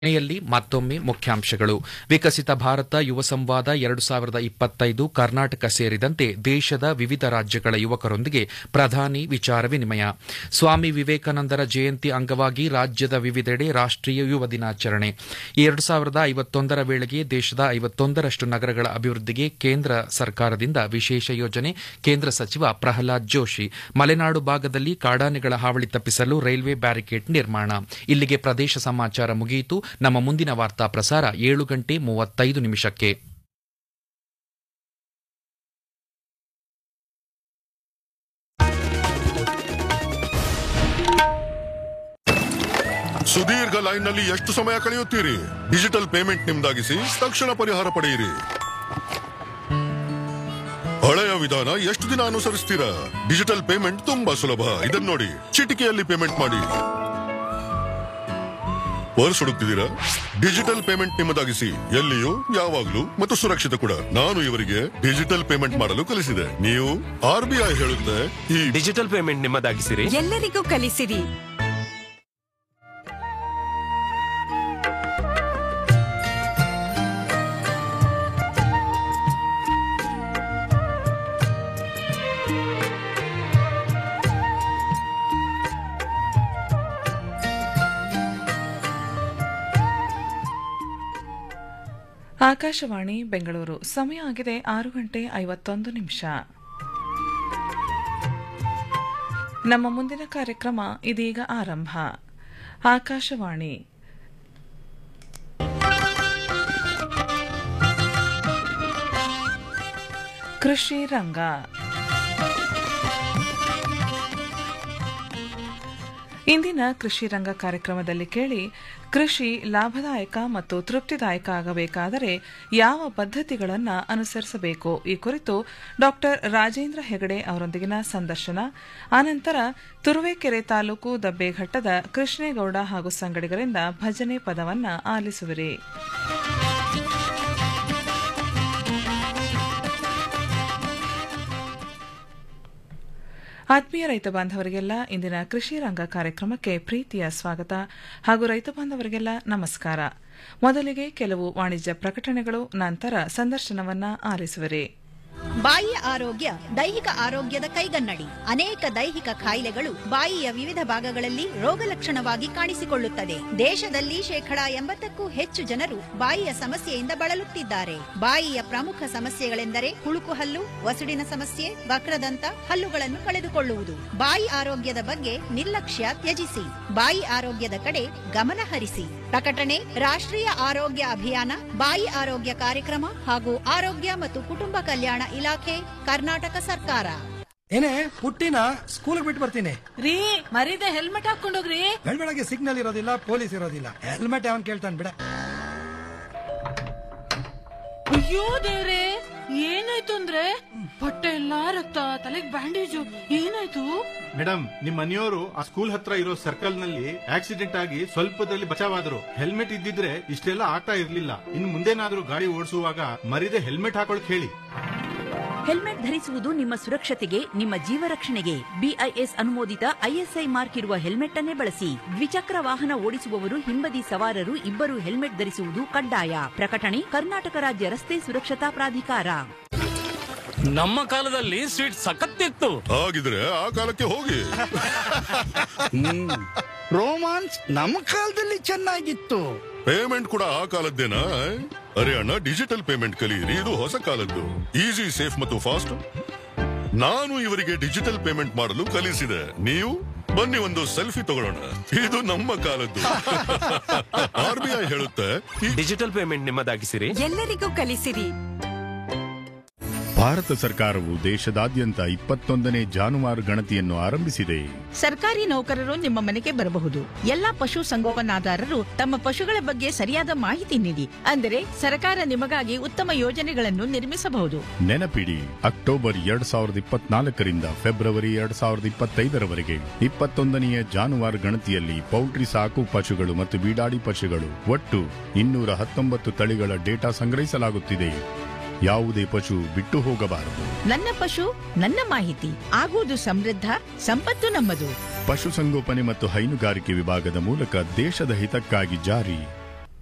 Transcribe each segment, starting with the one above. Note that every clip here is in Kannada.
ಕೊನೆಯಲ್ಲಿ ಮತ್ತೊಮ್ಮೆ ಮುಖ್ಯಾಂಶಗಳು ವಿಕಸಿತ ಭಾರತ ಯುವ ಸಂವಾದ ಎರಡು ಸಾವಿರದ ಇಪ್ಪತ್ತೈದು ಕರ್ನಾಟಕ ಸೇರಿದಂತೆ ದೇಶದ ವಿವಿಧ ರಾಜ್ಯಗಳ ಯುವಕರೊಂದಿಗೆ ಪ್ರಧಾನಿ ವಿಚಾರ ವಿನಿಮಯ ಸ್ವಾಮಿ ವಿವೇಕಾನಂದರ ಜಯಂತಿ ಅಂಗವಾಗಿ ರಾಜ್ಯದ ವಿವಿಧೆಡೆ ರಾಷ್ಟೀಯ ಯುವ ದಿನಾಚರಣೆ ಎರಡು ಸಾವಿರದ ಐವತ್ತೊಂದರ ವೇಳೆಗೆ ದೇಶದ ಐವತ್ತೊಂದರಷ್ಟು ನಗರಗಳ ಅಭಿವೃದ್ಧಿಗೆ ಕೇಂದ್ರ ಸರ್ಕಾರದಿಂದ ವಿಶೇಷ ಯೋಜನೆ ಕೇಂದ್ರ ಸಚಿವ ಪ್ರಹ್ಲಾದ್ ಜೋಶಿ ಮಲೆನಾಡು ಭಾಗದಲ್ಲಿ ಕಾಡಾನೆಗಳ ಹಾವಳಿ ತಪ್ಪಿಸಲು ರೈಲ್ವೆ ಬ್ಯಾರಿಕೇಡ್ ನಿರ್ಮಾಣ ಇಲ್ಲಿಗೆ ಪ್ರದೇಶ ಸಮಾಚಾರ ಮುಗಿಯಿತು ನಮ್ಮ ಮುಂದಿನ ವಾರ್ತಾ ಪ್ರಸಾರ ಏಳು ಗಂಟೆ ಮೂವತ್ತೈದು ನಿಮಿಷಕ್ಕೆ ಸುದೀರ್ಘ ಲೈನ್ ನಲ್ಲಿ ಎಷ್ಟು ಸಮಯ ಕಳೆಯುತ್ತೀರಿ ಡಿಜಿಟಲ್ ಪೇಮೆಂಟ್ ನಿಮ್ದಾಗಿಸಿ ತಕ್ಷಣ ಪರಿಹಾರ ಪಡೆಯಿರಿ ಹಳೆಯ ವಿಧಾನ ಎಷ್ಟು ದಿನ ಅನುಸರಿಸ್ತೀರಾ ಡಿಜಿಟಲ್ ಪೇಮೆಂಟ್ ತುಂಬಾ ಸುಲಭ ಇದನ್ನ ನೋಡಿ ಚಿಟಿಕೆಯಲ್ಲಿ ಪೇಮೆಂಟ್ ಮಾಡಿ ಪರ್ಸ್ ಹುಡುಕ್ತಿದ್ದೀರಾ ಡಿಜಿಟಲ್ ಪೇಮೆಂಟ್ ನಿಮ್ಮದಾಗಿಸಿ ಎಲ್ಲಿಯೂ ಯಾವಾಗ್ಲೂ ಮತ್ತು ಸುರಕ್ಷಿತ ಕೂಡ ನಾನು ಇವರಿಗೆ ಡಿಜಿಟಲ್ ಪೇಮೆಂಟ್ ಮಾಡಲು ಕಲಿಸಿದೆ ನೀವು ಆರ್ ಬಿ ಐ ಹೇಳುತ್ತೆ ಈ ಡಿಜಿಟಲ್ ಪೇಮೆಂಟ್ ನಿಮ್ಮದಾಗಿಸಿರಿ ಎಲ್ಲರಿಗೂ ಕಲಿಸಿರಿ ಆಕಾಶವಾಣಿ ಬೆಂಗಳೂರು ಸಮಯ ಆಗಿದೆ ಆರು ಗಂಟೆ ಐವತ್ತೊಂದು ನಿಮಿಷ ನಮ್ಮ ಮುಂದಿನ ಕಾರ್ಯಕ್ರಮ ಇದೀಗ ಆರಂಭ ಆಕಾಶವಾಣಿ ಕೃಷಿ ರಂಗ ಇಂದಿನ ಕೃಷಿ ರಂಗ ಕಾರ್ಯಕ್ರಮದಲ್ಲಿ ಕೇಳಿ ಕೃಷಿ ಲಾಭದಾಯಕ ಮತ್ತು ತೃಪ್ತಿದಾಯಕ ಆಗಬೇಕಾದರೆ ಯಾವ ಪದ್ಧತಿಗಳನ್ನು ಅನುಸರಿಸಬೇಕು ಈ ಕುರಿತು ಡಾಕ್ಟರ್ ರಾಜೇಂದ್ರ ಹೆಗಡೆ ಅವರೊಂದಿಗಿನ ಸಂದರ್ಶನ ಆನಂತರ ತುರುವೇಕೆರೆ ತಾಲೂಕು ದಬ್ಬೆಘಟ್ಟದ ಕೃಷ್ಣೇಗೌಡ ಹಾಗೂ ಸಂಗಡಿಗರಿಂದ ಭಜನೆ ಪದವನ್ನ ಆಲಿಸುವಿರಿ ಆತ್ಮೀಯ ರೈತ ಬಾಂಧವರಿಗೆಲ್ಲ ಇಂದಿನ ಕೃಷಿ ರಂಗ ಕಾರ್ಯಕ್ರಮಕ್ಕೆ ಪ್ರೀತಿಯ ಸ್ವಾಗತ ಹಾಗೂ ರೈತ ಬಾಂಧವರಿಗೆಲ್ಲ ನಮಸ್ಕಾರ ಮೊದಲಿಗೆ ಕೆಲವು ವಾಣಿಜ್ಯ ಪ್ರಕಟಣೆಗಳು ನಂತರ ಸಂದರ್ಶನವನ್ನ ಆಲಿಸುವಿರಿ ಬಾಯಿಯ ಆರೋಗ್ಯ ದೈಹಿಕ ಆರೋಗ್ಯದ ಕೈಗನ್ನಡಿ ಅನೇಕ ದೈಹಿಕ ಕಾಯಿಲೆಗಳು ಬಾಯಿಯ ವಿವಿಧ ಭಾಗಗಳಲ್ಲಿ ರೋಗಲಕ್ಷಣವಾಗಿ ಕಾಣಿಸಿಕೊಳ್ಳುತ್ತದೆ ದೇಶದಲ್ಲಿ ಶೇಕಡಾ ಎಂಬತ್ತಕ್ಕೂ ಹೆಚ್ಚು ಜನರು ಬಾಯಿಯ ಸಮಸ್ಯೆಯಿಂದ ಬಳಲುತ್ತಿದ್ದಾರೆ ಬಾಯಿಯ ಪ್ರಮುಖ ಸಮಸ್ಯೆಗಳೆಂದರೆ ಹುಳುಕು ಹಲ್ಲು ವಸುಡಿನ ಸಮಸ್ಯೆ ವಕ್ರದಂತ ಹಲ್ಲುಗಳನ್ನು ಕಳೆದುಕೊಳ್ಳುವುದು ಬಾಯಿ ಆರೋಗ್ಯದ ಬಗ್ಗೆ ನಿರ್ಲಕ್ಷ್ಯ ತ್ಯಜಿಸಿ ಬಾಯಿ ಆರೋಗ್ಯದ ಕಡೆ ಗಮನ ಹರಿಸಿ ಪ್ರಕಟಣೆ ರಾಷ್ಟ್ರೀಯ ಆರೋಗ್ಯ ಅಭಿಯಾನ ಬಾಯಿ ಆರೋಗ್ಯ ಕಾರ್ಯಕ್ರಮ ಹಾಗೂ ಆರೋಗ್ಯ ಮತ್ತು ಕುಟುಂಬ ಕಲ್ಯಾಣ ಇಲಾಖೆ ಕರ್ನಾಟಕ ಸರ್ಕಾರ ಏನೇ ಪುಟ್ಟಿನ ಸ್ಕೂಲ್ ಬಿಟ್ಟು ಬರ್ತೀನಿ ರೀ ಮರೀದೆ ಹೆಲ್ಮೆಟ್ ಹಾಕೊಂಡೋಗ್ರಿ ಬೆಳಗ್ಗೆ ಸಿಗ್ನಲ್ ಇರೋದಿಲ್ಲ ಪೊಲೀಸ್ ಇರೋದಿಲ್ಲ ಹೆಲ್ಮೆಟ್ ಯಾವನ್ ಕೇಳ್ತಾನೆ ಬಿಡ ಅಯ್ಯೋ ದೇವ್ರೆ ಏನಾಯ್ತು ಅಂದ್ರೆ ಹೊಟ್ಟೆ ಎಲ್ಲಾ ರಕ್ತ ತಲೆಗ್ ಬ್ಯಾಂಡೇಜು ಏನಾಯ್ತು ಮೇಡಮ್ ನಿಮ್ ಮನೆಯವರು ಆ ಸ್ಕೂಲ್ ಹತ್ರ ಇರೋ ಸರ್ಕಲ್ ನಲ್ಲಿ ಆಕ್ಸಿಡೆಂಟ್ ಆಗಿ ಸ್ವಲ್ಪದಲ್ಲಿ ಬಚಾವಾದ್ರು ಹೆಲ್ಮೆಟ್ ಇದ್ದಿದ್ರೆ ಇಷ್ಟೆಲ್ಲ ಆಗ್ತಾ ಇರ್ಲಿಲ್ಲ ಇನ್ ಮುಂದೇನಾದ್ರೂ ಗಾಡಿ ಓಡಿಸುವಾಗ ಮರಿದೆ ಹೆಲ್ಮೆಟ್ ಹಾಕೊಳಕ್ ಹೇಳಿ ಹೆಲ್ಮೆಟ್ ಧರಿಸುವುದು ನಿಮ್ಮ ಸುರಕ್ಷತೆಗೆ ನಿಮ್ಮ ಜೀವ ರಕ್ಷಣೆಗೆ ಬಿಐಎಸ್ ಅನುಮೋದಿತ ಐಎಸ್ಐ ಮಾರ್ಕ್ ಇರುವ ಹೆಲ್ಮೆಟ್ ಅನ್ನೇ ಬಳಸಿ ದ್ವಿಚಕ್ರ ವಾಹನ ಓಡಿಸುವವರು ಹಿಂಬದಿ ಸವಾರರು ಇಬ್ಬರು ಹೆಲ್ಮೆಟ್ ಧರಿಸುವುದು ಕಡ್ಡಾಯ ಪ್ರಕಟಣೆ ಕರ್ನಾಟಕ ರಾಜ್ಯ ರಸ್ತೆ ಸುರಕ್ಷತಾ ಪ್ರಾಧಿಕಾರ ನಮ್ಮ ಕಾಲದಲ್ಲಿ ಸ್ವೀಟ್ ಸಖತ್ತಿತ್ತು ಹಾಗಿದ್ರೆ ಆ ಕಾಲಕ್ಕೆ ಹೋಗಿ ರೋಮಾನ್ಸ್ ನಮ್ಮ ಕಾಲದಲ್ಲಿ ಚೆನ್ನಾಗಿತ್ತು ಪೇಮೆಂಟ್ ಕೂಡ ಆ ಕಾಲದ್ದೇನಾ ಅರೆ ಅಣ್ಣ ಡಿಜಿಟಲ್ ಪೇಮೆಂಟ್ ಕಲಿಯಿರಿ ಇದು ಹೊಸ ಕಾಲದ್ದು ಈಸಿ ಸೇಫ್ ಮತ್ತು ಫಾಸ್ಟ್ ನಾನು ಇವರಿಗೆ ಡಿಜಿಟಲ್ ಪೇಮೆಂಟ್ ಮಾಡಲು ಕಲಿಸಿದೆ ನೀವು ಬನ್ನಿ ಒಂದು ಸೆಲ್ಫಿ ತಗೊಳ್ಳೋಣ ಇದು ನಮ್ಮ ಕಾಲದ್ದು ಆರ್ ಬಿ ಐ ಹೇಳುತ್ತೆ ಈ ಡಿಜಿಟಲ್ ಪೇಮೆಂಟ್ ನಿಮ್ಮದಾಗಿಸಿರಿ ಎಲ್ಲರಿಗೂ ಕಲಿಸಿರಿ ಭಾರತ ಸರ್ಕಾರವು ದೇಶದಾದ್ಯಂತ ಇಪ್ಪತ್ತೊಂದನೇ ಜಾನುವಾರು ಗಣತಿಯನ್ನು ಆರಂಭಿಸಿದೆ ಸರ್ಕಾರಿ ನೌಕರರು ನಿಮ್ಮ ಮನೆಗೆ ಬರಬಹುದು ಎಲ್ಲಾ ಪಶು ಸಂಗೋಪನಾದಾರರು ತಮ್ಮ ಪಶುಗಳ ಬಗ್ಗೆ ಸರಿಯಾದ ಮಾಹಿತಿ ನೀಡಿ ಅಂದರೆ ಸರ್ಕಾರ ನಿಮಗಾಗಿ ಉತ್ತಮ ಯೋಜನೆಗಳನ್ನು ನಿರ್ಮಿಸಬಹುದು ನೆನಪಿಡಿ ಅಕ್ಟೋಬರ್ ಎರಡ್ ಸಾವಿರದ ಇಪ್ಪತ್ನಾಲ್ಕರಿಂದ ಫೆಬ್ರವರಿ ಎರಡ್ ಸಾವಿರದ ಇಪ್ಪತ್ತೈದರವರೆಗೆ ಇಪ್ಪತ್ತೊಂದನೆಯ ಜಾನುವಾರು ಗಣತಿಯಲ್ಲಿ ಪೌಲ್ಟ್ರಿ ಸಾಕು ಪಶುಗಳು ಮತ್ತು ಬೀಡಾಡಿ ಪಶುಗಳು ಒಟ್ಟು ಇನ್ನೂರ ಹತ್ತೊಂಬತ್ತು ತಳಿಗಳ ಡೇಟಾ ಸಂಗ್ರಹಿಸಲಾಗುತ್ತಿದೆ ಯಾವುದೇ ಪಶು ಬಿಟ್ಟು ಹೋಗಬಾರದು ನನ್ನ ಪಶು ನನ್ನ ಮಾಹಿತಿ ಆಗುವುದು ಸಮೃದ್ಧ ಸಂಪತ್ತು ನಮ್ಮದು ಪಶುಸಂಗೋಪನೆ ಮತ್ತು ಹೈನುಗಾರಿಕೆ ವಿಭಾಗದ ಮೂಲಕ ದೇಶದ ಹಿತಕ್ಕಾಗಿ ಜಾರಿ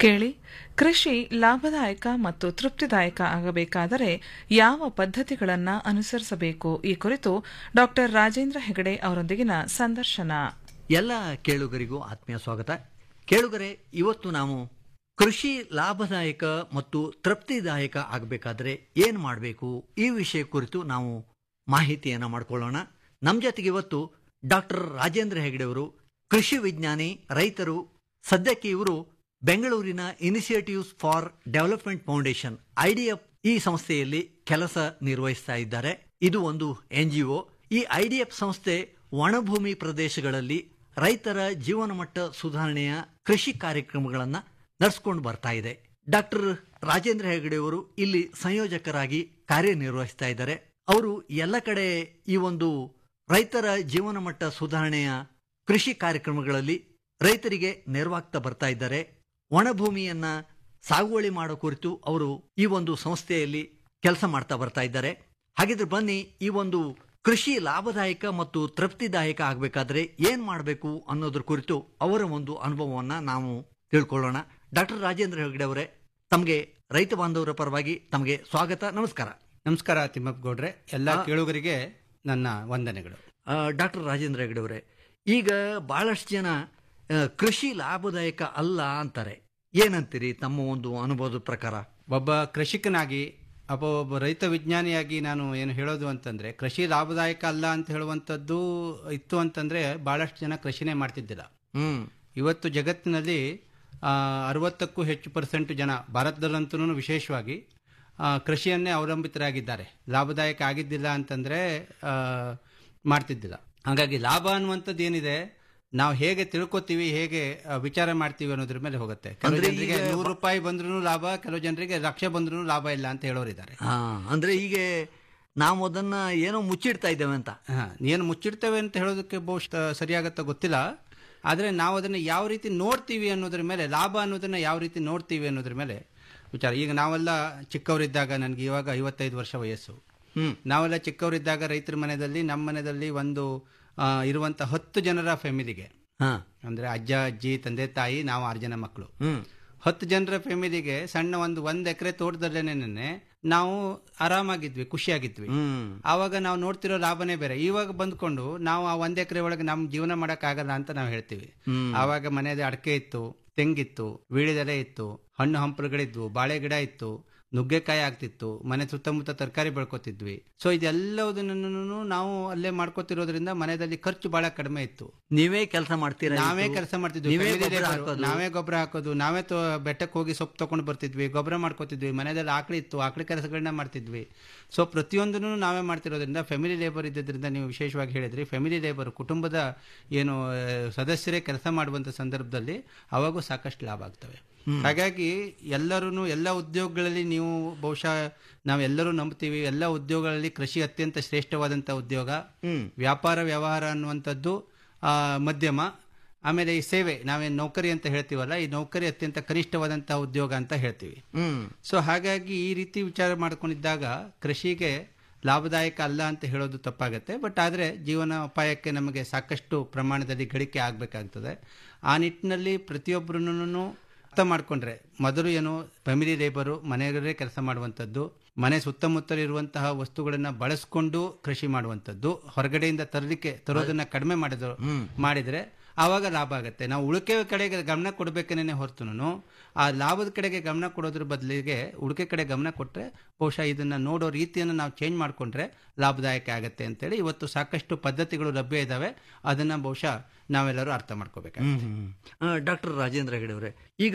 ಕೇಳಿ ಕೃಷಿ ಲಾಭದಾಯಕ ಮತ್ತು ತೃಪ್ತಿದಾಯಕ ಆಗಬೇಕಾದರೆ ಯಾವ ಪದ್ಧತಿಗಳನ್ನು ಅನುಸರಿಸಬೇಕು ಈ ಕುರಿತು ಡಾ ರಾಜೇಂದ್ರ ಹೆಗಡೆ ಅವರೊಂದಿಗಿನ ಸಂದರ್ಶನ ಎಲ್ಲ ಕೇಳುಗರಿಗೂ ಆತ್ಮೀಯ ಸ್ವಾಗತ ಕೇಳುಗರೆ ಇವತ್ತು ನಾವು ಕೃಷಿ ಲಾಭದಾಯಕ ಮತ್ತು ತೃಪ್ತಿದಾಯಕ ಆಗಬೇಕಾದ್ರೆ ಏನು ಮಾಡಬೇಕು ಈ ವಿಷಯ ಕುರಿತು ನಾವು ಮಾಹಿತಿಯನ್ನು ಮಾಡಿಕೊಳ್ಳೋಣ ನಮ್ಮ ಜೊತೆಗೆ ಇವತ್ತು ಡಾಕ್ಟರ್ ರಾಜೇಂದ್ರ ಹೆಗಡೆ ಅವರು ಕೃಷಿ ವಿಜ್ಞಾನಿ ರೈತರು ಸದ್ಯಕ್ಕೆ ಇವರು ಬೆಂಗಳೂರಿನ initiatives for development foundation IDF ಈ ಸಂಸ್ಥೆಯಲ್ಲಿ ಕೆಲಸ ನಿರ್ವಹಿಸ್ತಾ ಇದ್ದಾರೆ ಇದು ಒಂದು ಎನ್ ಜಿ ಒ ಈ ಐಡಿಎಫ್ ಸಂಸ್ಥೆ ಒಣಭೂಮಿ ಪ್ರದೇಶಗಳಲ್ಲಿ ರೈತರ ಜೀವನ ಮಟ್ಟ ಸುಧಾರಣೆಯ ಕೃಷಿ ಕಾರ್ಯಕ್ರಮಗಳನ್ನ ನಡೆಸ್ಕೊಂಡು ಬರ್ತಾ ಇದೆ ಡಾಕ್ಟರ್ ರಾಜೇಂದ್ರ ಹೆಗಡೆ ಅವರು ಇಲ್ಲಿ ಸಂಯೋಜಕರಾಗಿ ಕಾರ್ಯನಿರ್ವಹಿಸ್ತಾ ಇದ್ದಾರೆ ಅವರು ಎಲ್ಲ ಕಡೆ ಈ ಒಂದು ರೈತರ ಜೀವನ ಮಟ್ಟ ಸುಧಾರಣೆಯ ಕೃಷಿ ಕಾರ್ಯಕ್ರಮಗಳಲ್ಲಿ ರೈತರಿಗೆ ನೆರವಾಗ್ತಾ ಬರ್ತಾ ಇದ್ದಾರೆ ಒಣಭೂಮಿಯನ್ನ ಸಾಗುವಳಿ ಮಾಡೋ ಕುರಿತು ಅವರು ಈ ಒಂದು ಸಂಸ್ಥೆಯಲ್ಲಿ ಕೆಲಸ ಮಾಡ್ತಾ ಬರ್ತಾ ಇದ್ದಾರೆ ಹಾಗಿದ್ರೆ ಬನ್ನಿ ಈ ಒಂದು ಕೃಷಿ ಲಾಭದಾಯಕ ಮತ್ತು ತೃಪ್ತಿದಾಯಕ ಆಗಬೇಕಾದ್ರೆ ಏನ್ ಮಾಡಬೇಕು ಅನ್ನೋದ್ರ ಕುರಿತು ಅವರ ಒಂದು ಅನುಭವವನ್ನ ನಾವು ತಿಳ್ಕೊಳ್ಳೋಣ ಡಾಕ್ಟರ್ ರಾಜೇಂದ್ರ ಹೆಗಡೆ ಅವರೇ ತಮಗೆ ರೈತ ಬಾಂಧವರ ಪರವಾಗಿ ತಮಗೆ ಸ್ವಾಗತ ನಮಸ್ಕಾರ ನಮಸ್ಕಾರ ತಿಮ್ಮಪ್ಪ ಗೌಡ್ರೆ ಎಲ್ಲ ಕೇಳುಗರಿಗೆ ನನ್ನ ವಂದನೆಗಳು ಡಾಕ್ಟರ್ ರಾಜೇಂದ್ರ ಹೆಗಡೆ ಅವರೇ ಈಗ ಬಹಳಷ್ಟು ಜನ ಆ, ಕೃಷಿ ಲಾಭದಾಯಕ ಅಲ್ಲ ಅಂತಾರೆ ಏನಂತೀರಿ ತಮ್ಮ ಒಂದು ಅನುಭವದ ಪ್ರಕಾರ ಒಬ್ಬ ಕೃಷಿಕನಾಗಿ ಒಬ್ಬ ಒಬ್ಬ ರೈತ ವಿಜ್ಞಾನಿಯಾಗಿ ನಾನು ಏನು ಹೇಳೋದು ಅಂತಂದ್ರೆ ಕೃಷಿ ಲಾಭದಾಯಕ ಅಲ್ಲ ಅಂತ ಹೇಳುವಂಥದ್ದು ಇತ್ತು ಅಂತಂದ್ರೆ ಬಹಳಷ್ಟು ಜನ ಕೃಷಿನೇ ಮಾಡ್ತಿದ್ದಿಲ್ಲ ಹ್ಮ್ ಇವತ್ತು ಜಗತ್ತಿನಲ್ಲಿ ಆ, ಅರವತ್ತಕ್ಕೂ ಹೆಚ್ಚು ಪರ್ಸೆಂಟ್ ಜನ ಭಾರತದಲ್ಲಂತೂ ವಿಶೇಷವಾಗಿ ಆ, ಕೃಷಿಯನ್ನೇ ಅವಲಂಬಿತರಾಗಿದ್ದಾರೆ ಲಾಭದಾಯಕ ಆಗಿದ್ದಿಲ್ಲ ಅಂತಂದ್ರೆ ಆ, ಮಾಡ್ತಿದ್ದಿಲ್ಲ ಹಾಗಾಗಿ ಲಾಭ ಅನ್ನುವಂಥದ್ದು ಏನಿದೆ ನಾವು ಹೇಗೆ ತಿಳ್ಕೊತೀವಿ ಹೇಗೆ ಆ, ವಿಚಾರ ಮಾಡ್ತೀವಿ ಅನ್ನೋದ್ರ ಮೇಲೆ ಹೋಗುತ್ತೆ ಕೆಲವು ಅಂದ್ರೆ ಜನರಿಗೆ ಈಗ ನೂರು ರೂಪಾಯಿ ಬಂದ್ರೂ ಲಾಭ ಕೆಲವು ಜನರಿಗೆ ಲಕ್ಷ ಬಂದ್ರೂ ಲಾಭ ಇಲ್ಲ ಅಂತ ಹೇಳೋರಿದ್ದಾರೆ ಹಾ ಅಂದ್ರೆ ಈಗ ನಾವು ಅದನ್ನ ಏನೋ ಮುಚ್ಚಿಡ್ತಾ ಇದ್ದೇವೆ ಅಂತ ಹಾ, ಏನು ಮುಚ್ಚಿಡ್ತೇವೆ ಅಂತ ಹೇಳೋದಕ್ಕೆ ಬಹುಶಃ ಸರಿಯಾಗತ್ತ ಗೊತ್ತಿಲ್ಲ ಆದರೆ ನಾವು ಅದನ್ನು ಯಾವ ರೀತಿ ನೋಡ್ತೀವಿ ಅನ್ನೋದ್ರ ಮೇಲೆ ಲಾಭ ಅನ್ನೋದನ್ನ ಯಾವ ರೀತಿ ನೋಡ್ತೀವಿ ಅನ್ನೋದ್ರ ಮೇಲೆ ವಿಚಾರ ಈಗ ನಾವೆಲ್ಲ ಚಿಕ್ಕವರಿದ್ದಾಗ ನನಗೆ ಇವಾಗ ಐವತ್ತೈದು ವರ್ಷ ವಯಸ್ಸು ಹ್ಮ್. ನಾವೆಲ್ಲ ಚಿಕ್ಕವರಿದ್ದಾಗ ರೈತರ ಮನೆಯಲ್ಲಿ ನಮ್ಮ ಮನೆಯಲ್ಲಿ ಒಂದು ಆ, ಇರುವಂತ ಹತ್ತು ಜನರ ಫ್ಯಾಮಿಲಿಗೆ ಹಾ ಅಂದ್ರೆ ಅಜ್ಜ ಅಜ್ಜಿ ತಂದೆ ತಾಯಿ ನಾವು ಆರು ಜನ ಮಕ್ಕಳು ಹ್ಮ್ ಹತ್ತು ಜನರ ಫ್ಯಾಮಿಲಿಗೆ ಸಣ್ಣ ಒಂದು ಒಂದ್ ಎಕರೆ ತೋಟದಲ್ಲೇನೆ ನಾವು ಆರಾಮಾಗಿದ್ವಿ ಖುಷಿಯಾಗಿದ್ವಿ ಹ್ಮ್ ಆವಾಗ ನಾವು ನೋಡ್ತಿರೋ ಲಾಭನೇ ಬೇರೆ ಇವಾಗ ಬಂದ್ಕೊಂಡು ನಾವು ಆ ಒಂದ್ ಎಕರೆ ಒಳಗೆ ನಮ್ ಜೀವನ ಮಾಡಕ್ ಆಗಲ್ಲ ಅಂತ ನಾವು ಹೇಳ್ತೀವಿ ಹ್ಮ್. ಆವಾಗ ಮನೆಯಲ್ಲಿ ಅಡಕೆ ಇತ್ತು ತೆಂಗಿತ್ತು ವೀಳ್ಯದೆಲೆ ಇತ್ತು ಹಣ್ಣು ಹಂಪಲುಗಳಿದ್ವು ಬಾಳೆ ಗಿಡ ಇತ್ತು ನುಗ್ಗೆಕಾಯಿ ಆಗ್ತಿತ್ತು ಮನೆ ಸುತ್ತಮುತ್ತ ತರಕಾರಿ ಬೆಳ್ಕೊತಿದ್ವಿ ಸೊ ಇದೆಲ್ಲದನ್ನು ನಾವು ಅಲ್ಲೇ ಮಾಡ್ಕೊತಿರೋದ್ರಿಂದ ಮನೆಯಲ್ಲಿ ಖರ್ಚು ಬಹಳ ಕಡಿಮೆ ಇತ್ತು ನೀವೇ ಕೆಲಸ ಮಾಡ್ತೀರಾ ನಾವೇ ಇದು? ಕೆಲಸ ಮಾಡ್ತಿದ್ವಿ ನೀವೇ Family ಗೊಬ್ಬರ labor. ಹಾಕೋದು? ನಾವೇ ಗೊಬ್ಬರ ಹಾಕೋದು ನಾವೇ ತೊ- ಬೆಟ್ಟಕ್ಕೆ ಹೋಗಿ ಸೊಪ್ಪು ತಗೊಂಡು ಬರ್ತಿದ್ವಿ ಗೊಬ್ಬರ ಮಾಡ್ಕೊತಿದ್ವಿ ಮನೆಯಲ್ಲಿ ಆಕಳಿ ಇತ್ತು ಆಕಳಿ ಕೆಲಸಗಳನ್ನ ಮಾಡ್ತಿದ್ವಿ ಸೊ ಪ್ರತಿಯೊಂದನ್ನು ನಾವೇ ಮಾಡ್ತಿರೋದ್ರಿಂದ ಫ್ಯಾಮಿಲಿ ಲೇಬರ್ ಇದ್ದಿದ್ದರಿಂದ ನೀವು ವಿಶೇಷವಾಗಿ ಹೇಳಿದ್ರಿ ಫ್ಯಾಮಿಲಿ ಲೇಬರ್ ಕುಟುಂಬದ ಏನು ಆ, ಸದಸ್ಯರೇ ಕೆಲಸ ಮಾಡುವಂತ ಸಂದರ್ಭದಲ್ಲಿ ಅವಾಗೂ ಸಾಕಷ್ಟು ಲಾಭ ಆಗ್ತವೆ ಹಾಗಾಗಿ ಎಲ್ಲರೂ ಎಲ್ಲ ಉದ್ಯೋಗಗಳಲ್ಲಿ ನೀವು ಬಹುಶಃ ನಾವೆಲ್ಲರೂ ನಂಬ್ತೀವಿ ಎಲ್ಲ ಉದ್ಯೋಗಗಳಲ್ಲಿ ಕೃಷಿ ಅತ್ಯಂತ ಶ್ರೇಷ್ಠವಾದಂಥ ಉದ್ಯೋಗ ವ್ಯಾಪಾರ ವ್ಯವಹಾರ ಅನ್ನುವಂಥದ್ದು ಆ, ಮಧ್ಯಮ ಆಮೇಲೆ ಈ ಸೇವೆ ನಾವೇನು ನೌಕರಿ ಅಂತ ಹೇಳ್ತೀವಲ್ಲ ಈ ನೌಕರಿ ಅತ್ಯಂತ ಕನಿಷ್ಠವಾದಂತಹ ಉದ್ಯೋಗ ಅಂತ ಹೇಳ್ತೀವಿ ಹ್ಮ್ ಸೊ ಹಾಗಾಗಿ ಈ ರೀತಿ ವಿಚಾರ ಮಾಡ್ಕೊಂಡಿದ್ದಾಗ ಕೃಷಿಗೆ ಲಾಭದಾಯಕ ಅಲ್ಲ ಅಂತ ಹೇಳೋದು ತಪ್ಪಾಗತ್ತೆ ಬಟ್ ಆದರೆ ಜೀವನೋಪಾಯಕ್ಕೆ ನಮಗೆ ಸಾಕಷ್ಟು ಪ್ರಮಾಣದಲ್ಲಿ ಗಳಿಕೆ ಆಗಬೇಕಾಗ್ತದೆ ಆ ನಿಟ್ಟಿನಲ್ಲಿ ಪ್ರತಿಯೊಬ್ಬರನ್ನು ಅರ್ಥ ಮಾಡ್ಕೊಂಡ್ರೆ ಮೊದಲು ಏನು ಫ್ಯಾಮಿಲಿ ಲೇಬರು ಮನೆಯವರೇ ಕೆಲಸ ಮಾಡುವಂಥದ್ದು ಮನೆ ಸುತ್ತಮುತ್ತಲಿರುವಂತಹ ವಸ್ತುಗಳನ್ನ ಬಳಸ್ಕೊಂಡು ಕೃಷಿ ಮಾಡುವಂಥದ್ದು ಹೊರಗಡೆಯಿಂದ ತರಲಿಕ್ಕೆ ತರೋದನ್ನ ಕಡಿಮೆ ಮಾಡಿದ್ರು ಮಾಡಿದ್ರೆ ಆವಾಗ ಲಾಭ ಆಗುತ್ತೆ ನಾವು ಉಳಿಕೆ ಕಡೆಗೆ ಗಮನ ಕೊಡಬೇಕೇನೆ ಹೊರತುನು ಆ ಲಾಭದ ಕಡೆಗೆ ಗಮನ ಕೊಡೋದ್ರ ಬದಲಿಗೆ ಉಳಿಕೆ ಕಡೆ ಗಮನ ಕೊಟ್ಟರೆ ಬಹುಶಃ ಇದನ್ನ ನೋಡೋ ರೀತಿಯನ್ನು ನಾವು ಚೇಂಜ್ ಮಾಡಿಕೊಂಡ್ರೆ ಲಾಭದಾಯಕ ಆಗುತ್ತೆ ಅಂತೇಳಿ ಇವತ್ತು ಸಾಕಷ್ಟು ಪದ್ಧತಿಗಳು ಲಭ್ಯ ಇದ್ದಾವೆ ಅದನ್ನ ಬಹುಶಃ ನಾವೆಲ್ಲರೂ ಅರ್ಥ ಮಾಡ್ಕೋಬೇಕಾಗುತ್ತೆ ಡಾಕ್ಟರ್ ರಾಜೇಂದ್ರ ಹೆಗಡೆ ಅವರೇ ಈಗ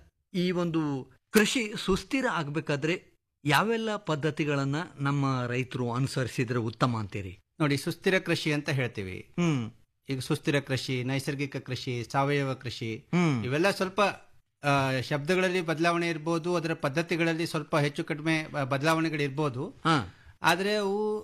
ಈ ಒಂದು ಕೃಷಿ ಸುಸ್ಥಿರ ಆಗಬೇಕಾದ್ರೆ ಯಾವೆಲ್ಲ ಪದ್ಧತಿಗಳನ್ನ ನಮ್ಮ ರೈತರು ಅನುಸರಿಸಿದ್ರೆ ಉತ್ತಮ ಅಂತೀರಿ ನೋಡಿ ಸುಸ್ಥಿರ ಕೃಷಿ ಅಂತ ಹೇಳ್ತೀವಿ ಹ್ಮ್ ಈಗ ಸುಸ್ಥಿರ ಕೃಷಿ ನೈಸರ್ಗಿಕ ಕೃಷಿ ಸಾವಯವ ಕೃಷಿ ಹ್ಮ್. ಇವೆಲ್ಲ ಸ್ವಲ್ಪ ಆ, ಶಬ್ದಗಳಲ್ಲಿ ಬದಲಾವಣೆ ಇರ್ಬೋದು ಅದರ ಪದ್ಧತಿಗಳಲ್ಲಿ ಸ್ವಲ್ಪ ಹೆಚ್ಚು ಕಡಿಮೆ ಬ- ಬದಲಾವಣೆಗಳಿರ್ಬೋದು ಹಾ ಆದರೆ ಅವು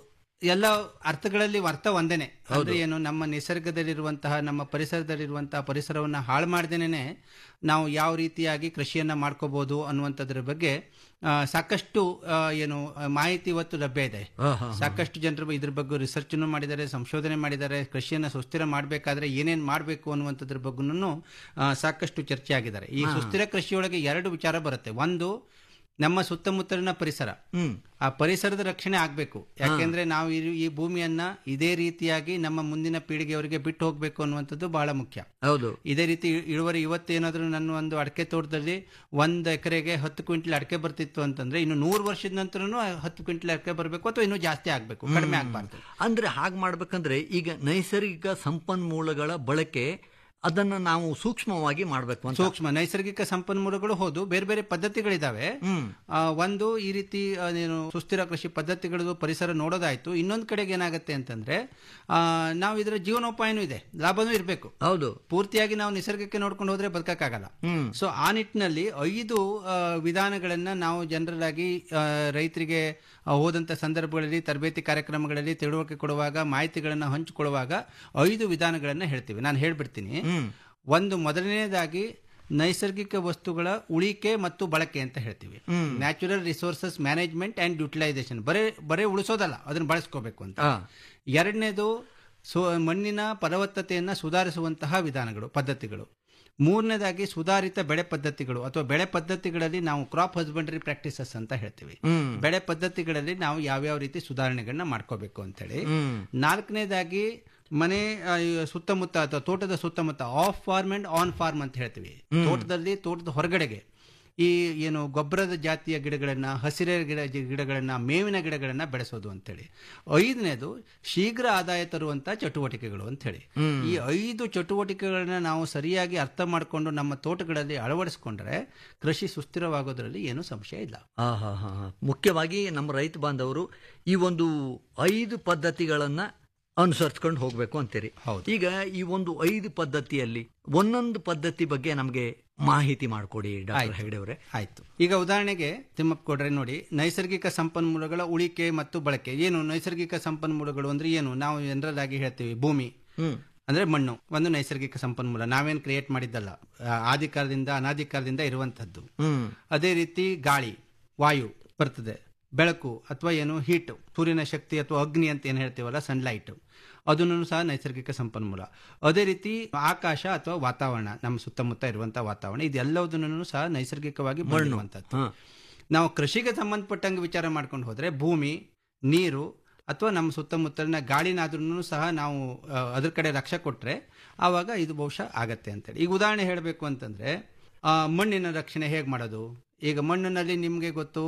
ಎಲ್ಲ ಅರ್ಥಗಳಲ್ಲಿ ಅರ್ಥ ಒಂದೇನೆ ಅಂದ್ರೆ ಏನು ನಮ್ಮ ನಿಸರ್ಗದಲ್ಲಿರುವಂತಹ ನಮ್ಮ ಪರಿಸರದಲ್ಲಿರುವಂತಹ ಪರಿಸರವನ್ನ ಹಾಳು ಮಾಡ್ದೇನೆ ನಾವು ಯಾವ ರೀತಿಯಾಗಿ ಕೃಷಿಯನ್ನ ಮಾಡ್ಕೋಬಹುದು ಅನ್ನುವಂಥದ್ರ ಬಗ್ಗೆ ಆ, ಸಾಕಷ್ಟು ಆ, ಏನು ಆ, ಮಾಹಿತಿ ಇವತ್ತು ಲಭ್ಯ ಇದೆ ಸಾಕಷ್ಟು ಜನರು ಇದ್ರ ಬಗ್ಗೆ ರಿಸರ್ಚ್ ಮಾಡಿದ್ದಾರೆ ಸಂಶೋಧನೆ ಮಾಡಿದ್ದಾರೆ ಕೃಷಿಯನ್ನ ಸುಸ್ಥಿರ ಮಾಡಬೇಕಾದ್ರೆ ಏನೇನ್ ಮಾಡಬೇಕು ಅನ್ನುವಂಥದ್ರ ಬಗ್ಗೂ ಸಾಕಷ್ಟು ಚರ್ಚೆ ಆಗಿದ್ದಾರೆ ಈ ಸುಸ್ಥಿರ ಕೃಷಿಯೊಳಗೆ ಎರಡು ವಿಚಾರ ಬರುತ್ತೆ ಒಂದು ನಮ್ಮ ಸುತ್ತಮುತ್ತಲಿನ ಪರಿಸರ ಆ ಪರಿಸರದ ರಕ್ಷಣೆ ಆಗ್ಬೇಕು ಯಾಕೆಂದ್ರೆ ನಾವು ಈ- ಈ ಭೂಮಿಯನ್ನ ಇದೇ ರೀತಿಯಾಗಿ ನಮ್ಮ ಮುಂದಿನ ಪೀಳಿಗೆಯವರಿಗೆ ಬಿಟ್ಟು ಹೋಗ್ಬೇಕು ಅನ್ನುವಂಥದ್ದು ಬಹಳ ಮುಖ್ಯ ಹೌದು ಇದೇ ರೀತಿ ಇ- ಇಳುವರಿ ಇವತ್ತೇನಾದ್ರೂ ನನ್ನ ಒಂದು ಅಡಕೆ ತೋಟದಲ್ಲಿ ಒಂದ್ ಎಕರೆಗೆ ಹತ್ತು ಕ್ವಿಂಟಲ್ ಅಡಕೆ ಬರ್ತಿತ್ತು ಅಂತಂದ್ರೆ ಇನ್ನು ನೂರು ವರ್ಷದ ನಂತರನು ಹತ್ತು ಕ್ವಿಂಟಲ್ ಅಡಕೆ ಬರಬೇಕು ಅಥವಾ ಇನ್ನೂ ಜಾಸ್ತಿ ಆಗ್ಬೇಕು ಕಡಿಮೆ ಆಗ್ಬಾರ್ದು ಅಂದ್ರೆ ಹಾಗೆ ಮಾಡ್ಬೇಕಂದ್ರೆ ಈಗ ನೈಸರ್ಗಿಕ ಸಂಪನ್ಮೂಲಗಳ ಬಳಕೆ ಅದನ್ನ ನಾವು ಸೂಕ್ಷ್ಮವಾಗಿ ಮಾಡ್ಬೇಕು ಅಂತ ಸೂಕ್ಷ್ಮ ನೈಸರ್ಗಿಕ ಸಂಪನ್ಮೂಲಗಳು ಹೌದು ಬೇರೆ ಬೇರೆ ಪದ್ಧತಿಗಳಿದಾವೆ ಆ, ಒಂದು ಈ ರೀತಿ ಆ, ಏನು ಸುಸ್ಥಿರ ಕೃಷಿ ಪದ್ಧತಿಗಳು ಪರಿಸರ ನೋಡೋದಾಯ್ತು ಇನ್ನೊಂದು ಕಡೆಗೆ ಏನಾಗುತ್ತೆ ಅಂತಂದ್ರೆ ಆ, ನಾವು ಇದರ ಜೀವನೋಪಾಯನೂ ಇದೆ ಲಾಭನೂ ಇರಬೇಕು ಹೌದು ಪೂರ್ತಿಯಾಗಿ ನಾವು ನಿಸರ್ಗಕ್ಕೆ ನೋಡ್ಕೊಂಡು ಹೋದ್ರೆ ಬದುಕಕ್ಕಾಗಲ್ಲ ಸೊ ಆ ನಿಟ್ಟಿನಲ್ಲಿ ಐದು ಆ, ವಿಧಾನಗಳನ್ನ ನಾವು ಜನರಲ್ ಆಗಿ ಆ, ರೈತರಿಗೆ ಆ, ಹೋದಂತ ಸಂದರ್ಭಗಳಲ್ಲಿ ತರಬೇತಿ ಕಾರ್ಯಕ್ರಮಗಳಲ್ಲಿ ತಿಳುವಳಿಕೆ ಕೊಡುವಾಗ ಮಾಹಿತಿಗಳನ್ನ ಹಂಚಿಕೊಳ್ಳುವಾಗ ಐದು ವಿಧಾನಗಳನ್ನ ಹೇಳ್ತೀವಿ ನಾನು ಹೇಳ್ಬಿಡ್ತೀನಿ ಒಂದು ಮೊದಲನೇದಾಗಿ ನೈಸರ್ಗಿಕ ವಸ್ತುಗಳ ಉಳಿಕೆ ಮತ್ತು ಬಳಕೆ ಅಂತ ಹೇಳ್ತೀವಿ natural resources management and utilisation ಬರೇ ಬರೇ ಉಳಿಸೋದಲ್ಲ ಅದನ್ನ ಬಳಸ್ಕೋಬೇಕು ಅಂತ ಎರಡನೇದು ಸು ಮಣ್ಣಿನ ಫಲವತ್ತತೆಯನ್ನ ಸುಧಾರಿಸುವಂತಹ ವಿಧಾನಗಳು ಪದ್ಧತಿಗಳು ಮೂರನೇದಾಗಿ ಸುಧಾರಿತ ಬೆಳೆ ಪದ್ಧತಿಗಳು ಅಥವಾ ಬೆಳೆ ಪದ್ಧತಿಗಳಲ್ಲಿ ನಾವು ಕ್ರಾಪ್ ಹಸ್ಬೆಂಡರಿ ಪ್ರಾಕ್ಟೀಸಸ್ ಅಂತ ಹೇಳ್ತೀವಿ ಬೆಳೆ ಪದ್ಧತಿಗಳಲ್ಲಿ ನಾವು ಯಾವ್ಯಾವ ರೀತಿ ಸುಧಾರಣೆಗಳನ್ನ ಮಾಡ್ಕೋಬೇಕು ಅಂತೇಳಿ ನಾಲ್ಕನೇದಾಗಿ ಮನೆ ಆ, ಈ ಸುತ್ತಮುತ್ತ ಅಥವಾ ತೋಟದ ಸುತ್ತಮುತ್ತ off farm and on farm ಅಂತ ಹೇಳ್ತೀವಿ ತೋಟದಲ್ಲಿ ತೋಟದ ಹೊರಗಡೆಗೆ ಈ ಏನು ಗೊಬ್ಬರದ ಜಾತಿಯ ಗಿಡಗಳನ್ನ ಹಸಿರೆ ಗಿಡ ಗಿಡಗಳನ್ನ ಮೇವಿನ ಗಿಡಗಳನ್ನ ಬೆಳೆಸೋದು ಅಂತೇಳಿ ಐದನೇದು ಶೀಘ್ರ ಆದಾಯ ತರುವಂತ ಚಟುವಟಿಕೆಗಳು ಅಂತ ಹೇಳಿ ಈ ಐದು ಚಟುವಟಿಕೆಗಳನ್ನ ನಾವು ಸರಿಯಾಗಿ ಅರ್ಥ ಮಾಡಿಕೊಂಡು ನಮ್ಮ ತೋಟಗಳಲ್ಲಿ ಅಳವಡಿಸಿಕೊಂಡ್ರೆ ಕೃಷಿ ಸುಸ್ಥಿರವಾಗೋದ್ರಲ್ಲಿ ಏನು ಸಂಶಯ ಇಲ್ಲ ಆ, ಹಾ, ಹಾ, ಹಾ. ಮುಖ್ಯವಾಗಿ ನಮ್ಮ ರೈತ ಬಾಂಧವರು ಈ ಒಂದು ಐದು ಪದ್ಧತಿಗಳನ್ನ ಅನುಸರಿಸ್ಕೊಂಡು ಹೋಗ್ಬೇಕು ಅಂತೀರಿ ಈಗ ಈ ಒಂದು ಐದು ಪದ್ಧತಿಯಲ್ಲಿ ಒಂದೊಂದು ಪದ್ಧತಿ ಬಗ್ಗೆ ನಮಗೆ ಮಾಹಿತಿ ಮಾಡಿಕೊಡಿ ಡಾಕ್ಟರ್ ಆಯ್ತು. ಹೆಗಡೆ ಅವರೇ ಆಯ್ತು ಈಗ ಉದಾಹರಣೆಗೆ ತಿಮ್ಮಪ್ಪ ಕೊಡ್ರೆ ನೋಡಿ ನೈಸರ್ಗಿಕ ಸಂಪನ್ಮೂಲಗಳ ಉಳಿಕೆ ಮತ್ತು ಬಳಕೆ ಏನು ನೈಸರ್ಗಿಕ ಸಂಪನ್ಮೂಲಗಳು ಅಂದ್ರೆ ಏನು ನಾವು ಜನರಲ್ ಆಗಿ ಹೇಳ್ತೀವಿ ಭೂಮಿ ಅಂದ್ರೆ ಮಣ್ಣು ಒಂದು ನೈಸರ್ಗಿಕ ಸಂಪನ್ಮೂಲ ನಾವೇನ್ ಕ್ರಿಯೇಟ್ ಮಾಡಿದ್ದಲ್ಲ ಆ, ಆದಿಕಾಲದಿಂದ ಅನಾದಿಕಾಲದಿಂದ ಇರುವಂತದ್ದು ಅದೇ ರೀತಿ ಗಾಳಿ ವಾಯು ಬರ್ತದೆ ಬೆಳಕು ಅಥವಾ ಏನು ಹೀಟ್ ಸೂರ್ಯನ ಶಕ್ತಿ ಅಥವಾ ಅಗ್ನಿ ಅಂತ ಏನು ಹೇಳ್ತೀವಲ್ಲ ಸನ್ಲೈಟ್ ಅದನ್ನು ಸಹ ನೈಸರ್ಗಿಕ ಸಂಪನ್ಮೂಲ ಅದೇ ರೀತಿ ಆಕಾಶ ಅಥವಾ ವಾತಾವರಣ ನಮ್ಮ ಸುತ್ತಮುತ್ತ ಇರುವಂತಹ ವಾತಾವರಣ ಇದೆಲ್ಲದನ್ನು ಸಹ ನೈಸರ್ಗಿಕವಾಗಿ ಮಾಡುವಂಥದ್ದು ನಾವು ಕೃಷಿಗೆ ಸಂಬಂಧಪಟ್ಟಂಗೆ ವಿಚಾರ ಮಾಡ್ಕೊಂಡು ಹೋದ್ರೆ ಭೂಮಿ ನೀರು ಅಥವಾ ನಮ್ಮ ಸುತ್ತಮುತ್ತಲಿನ ಗಾಳಿನಾದ್ರೂ ಸಹ ನಾವು ಆ, ಅದ್ರ ಕಡೆ ಲಕ್ಷ್ಯ ಕೊಟ್ರೆ ಆವಾಗ ಇದು ಬಹುಶಃ ಆಗತ್ತೆ ಅಂತೇಳಿ ಈಗ ಉದಾಹರಣೆ ಹೇಳಬೇಕು ಅಂತಂದ್ರೆ ಆ, ಮಣ್ಣಿನ ರಕ್ಷಣೆ ಹೇಗೆ ಮಾಡೋದು ಈಗ ಮಣ್ಣಿನಲ್ಲಿ ನಿಮಗೆ ಗೊತ್ತು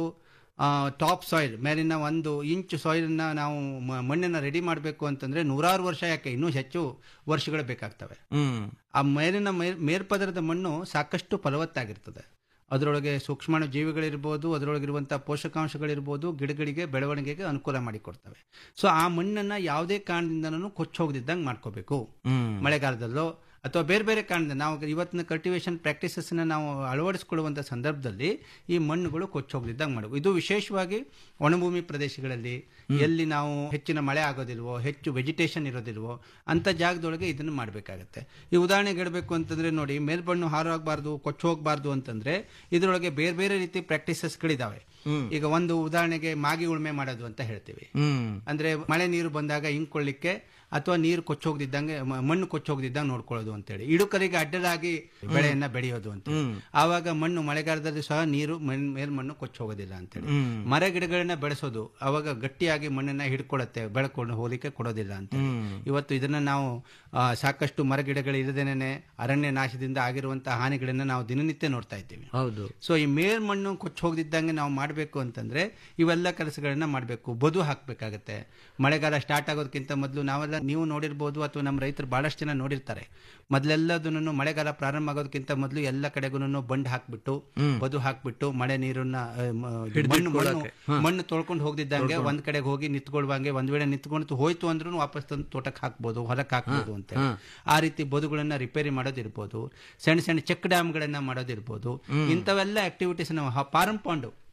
ಟಾಪ್ ಸಾಯಿಲ್ ಮೇಲಿನ ಒಂದು ಇಂಚ್ ಸಾಯಿಲ್ನ ನಾವು ಮ- ಮಣ್ಣನ್ನ ರೆಡಿ ಮಾಡಬೇಕು ಅಂತಂದ್ರೆ ನೂರಾರು ವರ್ಷ ಯಾಕೆ ಇನ್ನೂ ಹೆಚ್ಚು ವರ್ಷಗಳು ಬೇಕಾಗ್ತವೆ ಆ ಮೇಲಿನ ಮೇರ್- ಮೇಲ್ಪದರದ ಮಣ್ಣು ಸಾಕಷ್ಟು ಫಲವತ್ತಾಗಿರ್ತದೆ ಅದರೊಳಗೆ ಸೂಕ್ಷ್ಮಾಣು ಜೀವಿಗಳಿರ್ಬೋದು ಅದರೊಳಗಿರುವಂತಹ ಪೋಷಕಾಂಶಗಳಿರ್ಬೋದು ಗಿಡಗಳಿಗೆ ಬೆಳವಣಿಗೆಗೆ ಅನುಕೂಲ ಮಾಡಿಕೊಡ್ತವೆ ಸೊ ಆ ಮಣ್ಣನ್ನ ಯಾವುದೇ ಕಾರಣದಿಂದನೂ ಕೊಚ್ಚ ಹೋಗದಿದ್ದಂಗೆ ಮಾಡ್ಕೋಬೇಕು ಮಳೆಗಾಲದಲ್ಲೋ ಅಥವಾ ಬೇರೆ ಬೇರೆ ಕಾರಣದಿಂದ ನಾವು ಇವತ್ತಿನ ಕಲ್ಟಿವೇಶನ್ ಪ್ರಾಕ್ಟೀಸಸ್ ನಾವು ಅಳವಡಿಸಿಕೊಳ್ಳುವಂತ ಸಂದರ್ಭದಲ್ಲಿ ಈ ಮಣ್ಣುಗಳು ಕೊಚ್ಚೋಗದಿದ್ದಂಗೆ ಮಾಡಬೇಕು ಇದು ವಿಶೇಷವಾಗಿ ಒಣಭೂಮಿ ಪ್ರದೇಶಗಳಲ್ಲಿ ಎಲ್ಲಿ ನಾವು ಹೆಚ್ಚಿನ ಮಳೆ ಆಗೋದಿಲ್ವೋ ಹೆಚ್ಚು ವೆಜಿಟೇಷನ್ ಇರೋದಿಲ್ವೋ ಅಂತ ಜಾಗದೊಳಗೆ ಇದನ್ನು ಮಾಡಬೇಕಾಗತ್ತೆ ಈ ಉದಾಹರಣೆಗೆ ಹೇಳಬೇಕು ಅಂತಂದ್ರೆ ನೋಡಿ ಮೇಲ್ಬಣ್ಣು ಹಾರಾಗಬಾರ್ದು ಕೊಚ್ಚು ಹೋಗಬಾರ್ದು ಅಂತಂದ್ರೆ ಇದರೊಳಗೆ ಬೇರೆ ಬೇರೆ ರೀತಿ ಪ್ರಾಕ್ಟೀಸಸ್ಗಳಿದಾವೆ ಈಗ ಒಂದು ಉದಾಹರಣೆಗೆ ಮಾಗಿ ಉಳುಮೆ ಮಾಡೋದು ಅಂತ ಹೇಳ್ತೀವಿ ಅಂದ್ರೆ ಮಳೆ ನೀರು ಬಂದಾಗ ಇಂಕೊಳ್ಳಿಕ್ಕೆ ಅಥವಾ ನೀರು ಕೊಚ್ಚೋಗದಿದ್ದಂಗೆ ಮ- ಮಣ್ಣು ಕೊಚ್ಚೋಗದಿದ್ದಂಗೆ ನೋಡ್ಕೊಳ್ಳೋದು ಅಂತೇಳಿ ಇಡುಕರಿಗೆ ಅಡ್ಡಲಾಗಿ ಬೆಳೆಯನ್ನ ಬೆಳೆಯೋದು ಅಂತ ಆವಾಗ ಮಣ್ಣು ಮಳೆಗಾಲದಲ್ಲಿ ಸಹ ನೀರು ಮಣ್- ಮೇಲ್ಮಣ್ಣು ಕೊಚ್ಚೋಗೋದಿಲ್ಲ ಅಂತೇಳಿ ಮರ ಗಿಡಗಳನ್ನ ಬೆಳೆಸೋದು ಅವಾಗ ಗಟ್ಟಿಯಾಗಿ ಮಣ್ಣನ್ನ ಹಿಡ್ಕೊಳ್ಳುತ್ತೆ ಬೆಳಕೊಂಡು ಹೋಲಿಕೆ ಕೊಡೋದಿಲ್ಲ ಅಂತ ಇವತ್ತು ಇದನ್ನ ನಾವು ಆ, ಸಾಕಷ್ಟು ಮರ ಗಿಡಗಳು ಇಲ್ಲದೇನೆ ಅರಣ್ಯ ನಾಶದಿಂದ ಆಗಿರುವಂತಹ ಹಾನಿಗಳನ್ನ ನಾವು ದಿನನಿತ್ಯ ನೋಡ್ತಾ ಇದ್ದೀವಿ ಹೌದು ಸೊ ಈ ಮೇಲ್ಮಣ್ಣು ಕೊಚ್ಚ ಹೋಗದಿದ್ದಂಗೆ ನಾವು ಮಾಡಬೇಕು ಅಂತಂದ್ರೆ ಇವೆಲ್ಲ ಕೆಲಸಗಳನ್ನ ಮಾಡಬೇಕು ಬದು ಹಾಕಬೇಕಾಗತ್ತೆ ಮಳೆಗಾಲ ಸ್ಟಾರ್ಟ್ ಆಗೋದಕ್ಕಿಂತ ಮೊದಲು ನಾವೆಲ್ಲ ನೀವು ನೋಡಿರ್ಬೋದು ಅಥವಾ ನಮ್ಮ ರೈತರು ಬಹಳಷ್ಟು ಜನ ನೋಡಿರ್ತಾರೆ ಮೊದಲೆಲ್ಲದನ್ನು ಮಳೆಗಾಲ ಪ್ರಾರಂಭ ಆಗೋದಕ್ಕಿಂತ ಮೊದಲು ಎಲ್ಲ ಕಡೆಗೂ ಬಂಡ್ ಹಾಕ್ಬಿಟ್ಟು ಬದು ಹಾಕ್ಬಿಟ್ಟು ಮಳೆ ನೀರನ್ನ ಆ, ಮ- ಇದು ಮಣ್ಣು ಮಣ್ಣು ಹಿಡ್ದಿಟ್ಕೊಳ್ಳಕ್ಕೆ. ಹಾ. ಮಣ್ಣು ತೊಳ್ಕೊಂಡು ಹೋಗದಿದ್ದಂಗೆ ತೊಳ್ಕೊಂಡು. ಒಂದ್ ಕಡೆಗೆ ಹೋಗಿ ನಿಂತ್ಕೊಳ್ಳುವಂಗೆ ಒಂದ್ ವೇಳೆ ನಿಂತ್ಕೊಂಡು ಹೋಯ್ತು ಅಂದ್ರೂ ವಾಪಸ್ ತಂದು ತೋಟಕ್ಕೆ ಹಾಕ್ಬೋದು ಹೊಲಕ್ಕೆ ಹಾಕ್ಬೋದು ಅಂತ ಹಾ. ಆ ರೀತಿ ಬದುಗಳನ್ನ ರಿಪೇರಿ ಮಾಡೋದಿರ್ಬೋದು ಸಣ್ಣ ಸಣ್ಣ ಚೆಕ್ ಡ್ಯಾಮ್ಗಳನ್ನ ಮಾಡೋದಿರ್ಬೋದು ಇಂಥವೆಲ್ಲ ಆಕ್ಟಿವಿಟೀಸ್ ನಾವು ಹ- ಪಾರಂ ಪಾಂಡು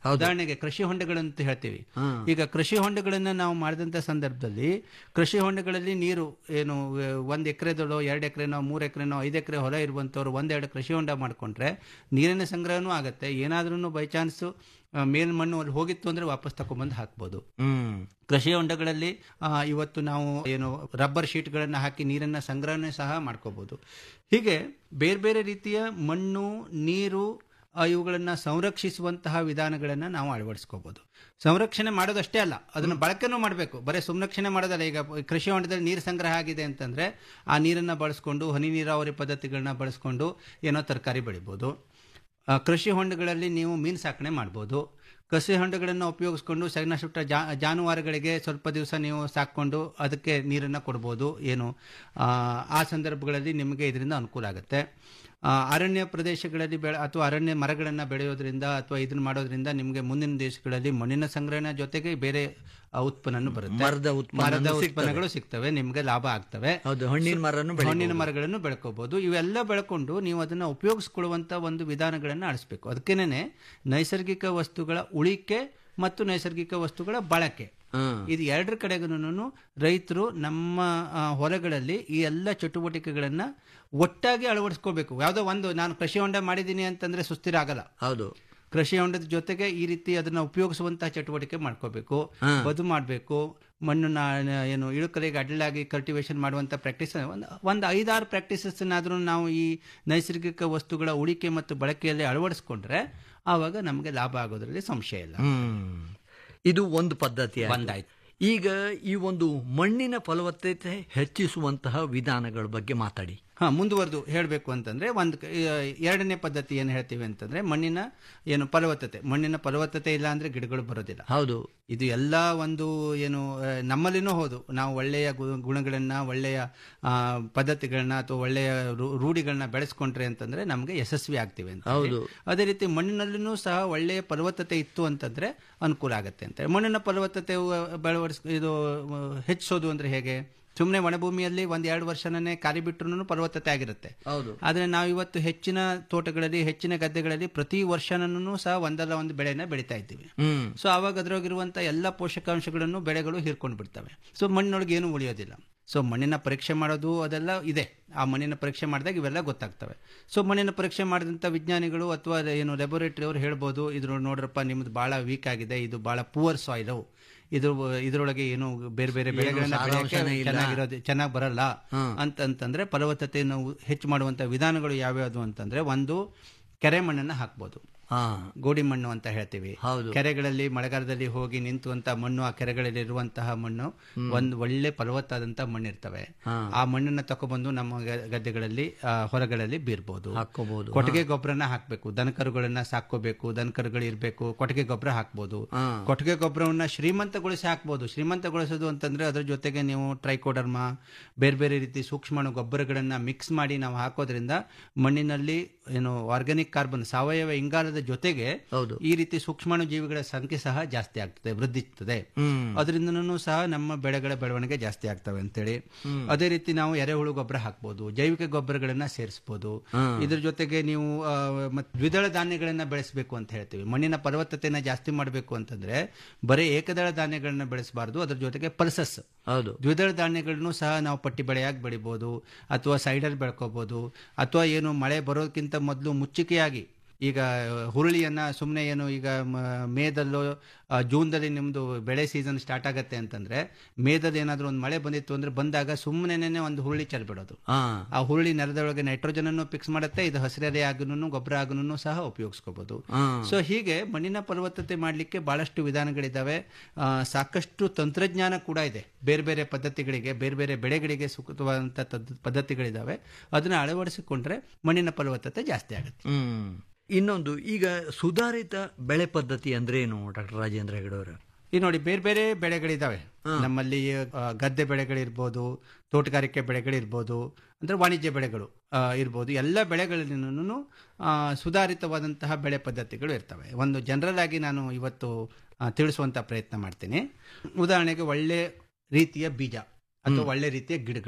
ಉದಾಹರಣೆಗೆ ಕೃಷಿ ಹೊಂಡಗಳು ಅಂತ ಹೇಳ್ತೀವಿ ಈಗ ಕೃಷಿ ಹೊಂಡಗಳನ್ನ ನಾವು ಮಾಡಿದಂತ ಸಂದರ್ಭದಲ್ಲಿ ಕೃಷಿ ಹೊಂಡಗಳಲ್ಲಿ ನೀರು ಏನು ಆ, ಒಂದ್ ಎಕರೆದಲ್ಲೋ ಎರಡು ಎಕರೆನೋ ಮೂರು ಎಕರೆನೋ ಐದು ಎಕರೆ ಹೊಲ ಇರುವಂತವ್ರು ಒಂದೆರಡು ಕೃಷಿ ಹೊಂಡ ಮಾಡ್ಕೊಂಡ್ರೆ ನೀರಿನ ಸಂಗ್ರಹನೂ ಆಗತ್ತೆ ಏನಾದ್ರೂ ಬೈ ಚಾನ್ಸ್ ಮೇಲ್ ಮಣ್ಣು ಅಲ್ಲಿ ಹೋಗಿತ್ತು ಅಂದ್ರೆ ವಾಪಸ್ ತಕೊಂಡ್ಬಂದು ಹಾಕ್ಬೋದು ಹ್ಮ್ ಕೃಷಿ ಹೊಂಡಗಳಲ್ಲಿ ಆ, ಇವತ್ತು ನಾವು ಏನು ರಬ್ಬರ್ ಶೀಟ್ಗಳನ್ನು ಹಾಕಿ ನೀರನ್ನ ಸಂಗ್ರಹಣೆ ಸಹ ಮಾಡ್ಕೋಬಹುದು ಹೀಗೆ ಬೇರೆ ಬೇರೆ ರೀತಿಯ ಮಣ್ಣು ನೀರು ಆ, ಇವುಗಳನ್ನ ಸಂರಕ್ಷಿಸುವಂತಹ ವಿಧಾನಗಳನ್ನ ನಾವು ಅಳವಡಿಸ್ಕೋಬಹುದು ಸಂರಕ್ಷಣೆ ಮಾಡೋದಷ್ಟೇ ಅಲ್ಲ ಅದನ್ನ ಬಳಕೆನೂ ಮಾಡಬೇಕು ಬರೀ ಸಂರಕ್ಷಣೆ ಮಾಡೋದಲ್ಲ ಈಗ ಕೃಷಿ ಹೊಂಡದಲ್ಲಿ ನೀರು ಸಂಗ್ರಹ ಆಗಿದೆ ಅಂತಂದ್ರೆ ಆ ನೀರನ್ನ ಬಳಸ್ಕೊಂಡು ಹನಿ ನೀರಾವರಿ ಪದ್ಧತಿಗಳನ್ನ ಬಳಸ್ಕೊಂಡು ಏನೋ ತರಕಾರಿ ಬೆಳಿಬೋದು ಆ, ಕೃಷಿ ಹೊಂಡಗಳಲ್ಲಿ ನೀವು ಮೀನು ಸಾಕಣೆ ಮಾಡ್ಬೋದು ಕೃಷಿ ಹೊಂಡಗಳನ್ನು ಉಪಯೋಗಿಸ್ಕೊಂಡು ಸಣ್ಣ ಪುಟ್ಟ ಜಾ ಜಾನುವಾರುಗಳಿಗೆ ಸ್ವಲ್ಪ ದಿವಸ ನೀವು ಸಾಕೊಂಡು ಅದಕ್ಕೆ ನೀರನ್ನು ಕೊಡ್ಬೋದು ಏನು ಆ, ಆ ಸಂದರ್ಭಗಳಲ್ಲಿ ನಿಮಗೆ ಇದರಿಂದ ಅನುಕೂಲ ಆಗುತ್ತೆ ಆ, ಅರಣ್ಯ ಪ್ರದೇಶಗಳಲ್ಲಿ ಬೆಳೆ ಅಥವಾ ಅರಣ್ಯ ಮರಗಳನ್ನು ಬೆಳೆಯೋದ್ರಿಂದ ಅಥವಾ ಇದನ್ನ ಮಾಡೋದ್ರಿಂದ ನಿಮಗೆ ಮುಂದಿನ ದೇಶಗಳಲ್ಲಿ ಮಣ್ಣಿನ ಸಂಗ್ರಹಣೆ ಜೊತೆಗೆ ಬೇರೆ ಆ, ಉತ್ಪನ್ನನೂ ಬರುತ್ತೆ ಮರದ ಉತ್ಪನ್ನನೂ ಮರದ ಸಿಗ್ತವೆ. ಉತ್ಪನ್ನಗಳು ಸಿಗ್ತವೆ ನಿಮ್ಗೆ ಲಾಭ ಆಗ್ತವೆ ಹೌದು ಹಣ್ಣಿನ ಮರನು ಹಣ್ಣಿನ ಮರಗಳನ್ನು ಬೆಳ್ಕೋಬಹುದು ಇವೆಲ್ಲ ಬೆಳ್ಕೊಂಡು ನೀವು ಅದನ್ನ ಉಪಯೋಗಿಸ್ಕೊಳ್ಳುವಂತ ಒಂದು ವಿಧಾನಗಳನ್ನ ಅಳಿಸ್ಬೇಕು ಅದಕ್ಕೇನೆ ನೈಸರ್ಗಿಕ ವಸ್ತುಗಳ ಉಳಿಕೆ ಮತ್ತು ನೈಸರ್ಗಿಕ ವಸ್ತುಗಳ ಬಳಕೆ ಇದು ಎರಡರ ಕಡೆಗೂ ರೈತರು ನಮ್ಮ ಆ, ಹೊಲಗಳಲ್ಲಿ ಈ ಎಲ್ಲ ಚಟುವಟಿಕೆಗಳನ್ನ ಒಟ್ಟಾಗಿ ಅಳವಡಿಸ್ಕೋಬೇಕು ಯಾವುದೋ ಒಂದು ನಾನು ಕೃಷಿ ಹೊಂಡ ಮಾಡಿದ್ದೀನಿ ಅಂತಂದ್ರೆ ಸುಸ್ಥಿರ ಆಗಲ್ಲ ಹೌದು ಕೃಷಿ ಹೊಂಡದ ಜೊತೆಗೆ ಈ ರೀತಿ ಅದನ್ನ ಉಪಯೋಗಿಸುವಂತಹ ಚಟುವಟಿಕೆ ಮಾಡ್ಕೋಬೇಕು ಬದು ಮಾಡಬೇಕು ಮಣ್ಣನ್ನ ಆ, ಏನು ಇಳುಕಲೆಗೆ ಅಡ್ಡಲಾಗಿ ಕಲ್ಟಿವೇಶನ್ ಮಾಡುವಂತ ಪ್ರಾಕ್ಟೀಸ್ ಒಂದು ಒಂದು ಐದಾರು ಪ್ರಾಕ್ಟೀಸಸ್ ಆದ್ರೂ ನಾವು ಈ ನೈಸರ್ಗಿಕ ವಸ್ತುಗಳ ಉಳಿಕೆ ಮತ್ತು ಬಳಕೆಯಲ್ಲಿ ಅಳವಡಿಸ್ಕೊಂಡ್ರೆ ಆವಾಗ ನಮಗೆ ಲಾಭ ಆಗೋದ್ರಲ್ಲಿ ಸಂಶಯ ಇಲ್ಲ ಹ್ಮ್ ಇದು ಒಂದು ಪದ್ಧತಿ ಆಯ್ತು. ಒಂದಾಯ್ತು. ಈಗ ಈ ಒಂದು ಮಣ್ಣಿನ ಫಲವತ್ತತೆ ಹೆಚ್ಚಿಸುವಂತಹ ವಿಧಾನಗಳ ಬಗ್ಗೆ ಮಾತಾಡಿ ಹಾ ಮುಂದುವರೆದು ಹೇಳಬೇಕು ಅಂತಂದ್ರೆ ಒಂದು ಕ- ಆ, ಎರಡನೇ ಪದ್ಧತಿ ಏನು ಹೇಳ್ತೀವಿ ಅಂತಂದ್ರೆ ಮಣ್ಣಿನ ಏನು ಫಲವತ್ತತೆ ಮಣ್ಣಿನ ಫಲವತ್ತತೆ ಇಲ್ಲ ಅಂದ್ರೆ ಗಿಡಗಳು ಬರೋದಿಲ್ಲ ಹೌದು ಇದು ಎಲ್ಲ ಒಂದು ಏನು ಆ, ನಮ್ಮಲ್ಲಿನೂ ಹೌದು ನಾವು ಒಳ್ಳೆಯ ಗು- ಗುಣಗಳನ್ನ ಒಳ್ಳೆಯ ಆ, ಪದ್ಧತಿಗಳನ್ನ ಅಥವಾ ಒಳ್ಳೆಯ ರೂ- ರೂಢಿಗಳನ್ನ ಬೆಳೆಸ್ಕೊಂಡ್ರೆ ಅಂತಂದ್ರೆ ನಮಗೆ ಯಶಸ್ವಿ ಆಗ್ತೀವಿ ಅಂತ ಹೌದು. ಅದೇ ರೀತಿ ಮಣ್ಣಿನಲ್ಲೂ ಸಹ ಒಳ್ಳೆಯ ಫಲವತ್ತತೆ ಇತ್ತು ಅಂತಂದ್ರೆ ಅನುಕೂಲ ಆಗುತ್ತೆ ಅಂತ ಮಣ್ಣಿನ ಫಲವತ್ತತೆ ಬೆಳವಡಿಸ್ ಇದು ಆ, ಹೆಚ್ಚಿಸೋದು ಅಂದ್ರೆ ಹೇಗೆ ಸುಮ್ಮನೆ ಒಣಭೂಮಿಯಲ್ಲಿ ಒಂದ್ ಎರಡು ವರ್ಷನೇ ಕಾರಿ ಬಿಟ್ರು ಫಲವತ್ತತೆ ಆಗಿರುತ್ತೆ ಹೌದು ಆದ್ರೆ ನಾವು ಇವತ್ತು ಹೆಚ್ಚಿನ ತೋಟಗಳಲ್ಲಿ ಹೆಚ್ಚಿನ ಗದ್ದೆಗಳಲ್ಲಿ ಪ್ರತಿ ವರ್ಷನೂ ಸಹ ಒಂದಲ್ಲ ಒಂದು ಬೆಳೆನ ಬೆಳಿತಾ ಇದ್ದೀವಿ ಹ್ಮ್ ಸೊ ಅವಾಗ ಅದ್ರೊಳಗಿರುವಂತ ಎಲ್ಲ ಪೋಷಕಾಂಶಗಳನ್ನು ಬೆಳೆಗಳು ಹೀರ್ಕೊಂಡು ಬಿಡ್ತವೆ ಸೊ ಮಣ್ಣಿನೊಳಗೆ ಏನು ಉಳಿಯೋದಿಲ್ಲ ಸೊ ಮಣ್ಣಿನ ಪರೀಕ್ಷೆ ಮಾಡೋದು ಅದೆಲ್ಲ ಇದೆ ಆ ಮಣ್ಣಿನ ಪರೀಕ್ಷೆ ಮಾಡಿದಾಗ ಇವೆಲ್ಲ ಗೊತ್ತಾಗ್ತವೆ ಸೊ ಮಣ್ಣಿನ ಪರೀಕ್ಷೆ ಮಾಡಿದಂಥ ವಿಜ್ಞಾನಿಗಳು ಅಥವಾ ಏನು ಲ್ಯಾಬೋರೇಟರಿ ಅವರು ಹೇಳ್ಬೋದು ಇದ್ರ ನೋಡ್ರಪ್ಪ ನಿಮ್ದು ಬಹಳ ವೀಕ್ ಆಗಿದೆ ಇದು ಬಹಳ ಪುವರ್ ಸಾಯಿಲ್ ಇದು ಇದ್ರೊಳಗೆ ಏನು ಬೇರೆ ಬೇರೆ ಏನು ಬೆಳೆಗಳನ್ನ ಬೆಳೆಯಕ್ಕೆ ಸಾರಾಂಶನೇ ಇಲ್ಲ. ಚೆನ್ನಾಗಿರೋದು ಚೆನ್ನಾಗಿ ಬರಲ್ಲ ಅಂತಂತಂದ್ರೆ ಫಲವತ್ತತೆಯನ್ನು ಹೆಚ್ಚು ಮಾಡುವಂತ ವಿಧಾನಗಳು ಯಾವ್ಯಾವುದು ಅಂತಂದ್ರೆ ಒಂದು ಕೆರೆ ಮಣ್ಣನ್ನ ಹಾಕ್ಬೋದು ಹಾ ಗೋಡಿ ಮಣ್ಣು ಅಂತ ಹೇಳ್ತೀವಿ ಹೌದು. ಕೆರೆಗಳಲ್ಲಿ ಮಳೆಗಾಲದಲ್ಲಿ ಹೋಗಿ ನಿಂತುವಂತ ಮಣ್ಣು ಆ ಕೆರೆಗಳಲ್ಲಿ ಇರುವಂತಹ ಮಣ್ಣು ಒಂದು ಒಳ್ಳೆ ಫಲವತ್ತಾದಂತ ಮಣ್ಣು ಇರ್ತವೆ ಹಾ. ಆ ಮಣ್ಣನ್ನ ತಕೊಬಂದು ನಮ್ಮ ಗ- ಗದ್ದೆಗಳಲ್ಲಿ ಆ, ಹೊಲಗಳಲ್ಲಿ ಬೀರ್ಬೋದು ಹಾಕ್ಕೋಬಹುದು ಕೊಟ್ಟಿಗೆ ಗೊಬ್ಬರನ ಹಾಕ್ಬೇಕು ದನಕರುಗಳನ್ನ ಸಾಕೋಬೇಕು ದನಕರುಗಳು ಇರ್ಬೇಕು ಕೊಟ್ಟಿಗೆ ಗೊಬ್ಬರ ಹಾಕ್ಬೋದು ಹಾ. ಕೊಟ್ಟಿಗೆ ಗೊಬ್ಬರವನ್ನ ಶ್ರೀಮಂತಗೊಳಿಸಿ ಹಾಕ್ಬೋದು ಶ್ರೀಮಂತಗೊಳಿಸೋದು ಅಂತಂದ್ರೆ ಅದ್ರ ಜೊತೆಗೆ ನೀವು ಟ್ರೈಕೋಡರ್ಮ ಬೇರೆ ಬೇರೆ ರೀತಿ ಸೂಕ್ಷ್ಮಾಣು ಗೊಬ್ಬರಗಳನ್ನ ಮಿಕ್ಸ್ ಮಾಡಿ ನಾವು ಹಾಕೋದ್ರಿಂದ ಮಣ್ಣಿನಲ್ಲಿ ಏನು ಆರ್ಗಾನಿಕ್ ಕಾರ್ಬನ್ ಸಾವಯವ ಇಂಗಾಲದ ಜೊತೆಗೆ ಹೌದು. ಈ ರೀತಿ ಸೂಕ್ಷ್ಮಾಣು ಜೀವಿಗಳ ಸಂಖ್ಯೆ ಸಹ ಜಾಸ್ತಿ ಆಗ್ತದೆ ವೃದ್ಧಿಸ್ತದೆ ಹ್ಮ್. ಅದರಿಂದನೂ ಸಹ ನಮ್ಮ ಬೆಳೆಗಳ ಬೆಳವಣಿಗೆ ಜಾಸ್ತಿ ಆಗ್ತವೆ ಅಂತೇಳಿ ಅದೇ ರೀತಿ ನಾವು ಎರೆಹುಳು ಗೊಬ್ಬರ ಹಾಕ್ಬೋದು ಜೈವಿಕ ಗೊಬ್ಬರಗಳನ್ನ ಸೇರಿಸಬಹುದು ಹ್ಮ್. ಇದ್ರ ಜೊತೆಗೆ ನೀವು ಆ, ಮತ್ ದ್ವಿದಳ ಧಾನ್ಯಗಳನ್ನ ಬೆಳೆಸಬೇಕು ಅಂತ ಹೇಳ್ತೀವಿ ಮಣ್ಣಿನ ಫಲವತ್ತತೆನ ಜಾಸ್ತಿ ಮಾಡಬೇಕು ಅಂತಂದ್ರೆ ಬರೀ ಏಕದಳ ಧಾನ್ಯಗಳನ್ನ ಬೆಳೆಸಬಾರ್ದು ಅದ್ರ ಜೊತೆಗೆ ಪಲ್ಸಸ್ ಹೌದು ದ್ವಿದಳ ಧಾನ್ಯಗಳನ್ನು ಸಹ ನಾವು ಪಟ್ಟಿ ಬೆಳೆಯಾಗಿ ಬೆಳಿಬೋದು ಅಥವಾ ಸೈಡಲ್ಲಿ ಬೆಳ್ಕೋಬಹುದು ಅಥವಾ ಏನು ಮಳೆ ಬರೋದಕ್ಕಿಂತ ಮೊದಲು ಮುಚ್ಚಿಕೆಯಾಗಿ ಈಗ ಹುರುಳಿಯನ್ನ ಸುಮ್ಮನೆ ಏನು ಈಗ ಮ- ಮೇದಲ್ಲೋ ಆ, ಜೂನ್ದಲ್ಲಿ ನಿಮ್ದು ಬೆಳೆ ಸೀಸನ್ ಸ್ಟಾರ್ಟ್ ಆಗತ್ತೆ ಅಂತಂದ್ರೆ ಮೇದಲ್ಲಿ ಏನಾದ್ರೂ ಒಂದು ಮಳೆ ಬಂದಿತ್ತು ಅಂದ್ರೆ ಬಂದಾಗ ಸುಮ್ಮನೆ ಒಂದು ಹುರುಳಿ ಚೆಲ್ಬಿಡೋದು ಹಾ ಆ ಹುರುಳಿ ನೆಲದೊಳಗೆ ನೈಟ್ರೋಜನ್ ಅನ್ನು ಫಿಕ್ಸ್ ಮಾಡುತ್ತೆ ಇದು ಹಸಿರೆಲೆ ಆಗನು ಗೊಬ್ಬರ ಆಗನು ಸಹ ಉಪಯೋಗಿಸ್ಕೋಬಹುದು ಹಾ. ಸೊ ಹೀಗೆ ಮಣ್ಣಿನ ಫಲವತ್ತತೆ ಮಾಡಲಿಕ್ಕೆ ಬಹಳಷ್ಟು ವಿಧಾನಗಳಿದ್ದಾವೆ ಆ, ಸಾಕಷ್ಟು ತಂತ್ರಜ್ಞಾನ ಕೂಡ ಇದೆ ಬೇರೆ ಬೇರೆ ಪದ್ಧತಿಗಳಿಗೆ ಬೇರೆ ಬೇರೆ ಬೆಳೆಗಳಿಗೆ ಸೂಕ್ತವಾದಂಥ ತದ್- ಪದ್ಧತಿಗಳಿದ್ದಾವೆ ಅದನ್ನ ಅಳವಡಿಸಿಕೊಂಡ್ರೆ ಮಣ್ಣಿನ ಫಲವತ್ತತೆ ಜಾಸ್ತಿ ಆಗುತ್ತೆ ಹ್ಮ್ ಇನ್ನೊಂದು ಈಗ ಸುಧಾರಿತ ಬೆಳೆ ಪದ್ಧತಿ ಅಂದ್ರೆ ಏನು ಡಾಕ್ಟರ್ ರಾಜೇಂದ್ರ ಹೆಗಡೆ ಅವರ ಈ ನೋಡಿ ಬೇರೆ ಬೇರೆ ಬೆಳೆಗಳಿದ್ದಾವೆ ನಮ್ಮಲ್ಲಿ ಆ, ಗದ್ದೆ ಬೆಳೆಗಳಿರ್ಬೋದು ತೋಟಗಾರಿಕೆ ಬೆಳೆಗಳಿರ್ಬೋದು ಅಂದ್ರೆ ವಾಣಿಜ್ಯ ಬೆಳೆಗಳು ಆ, ಇರ್ಬೋದು ಎಲ್ಲ ಬೆಳೆಗಳಲ್ಲಿನೂ ಸುಧಾರಿತವಾದಂತಹ ಬೆಳೆ ಪದ್ಧತಿಗಳು ಇರ್ತವೆ ಒಂದು ಜನರಲ್ ಆಗಿ ನಾನು ಇವತ್ತು ಆ, ತಿಳಿಸುವಂತ ಪ್ರಯತ್ನ ಮಾಡ್ತೀನಿ ಉದಾಹರಣೆಗೆ ಒಳ್ಳೆ ರೀತಿಯ ಬೀಜ ಅಥವಾ ಒಳ್ಳೆ ರೀತಿಯ ಗಿಡಗಳು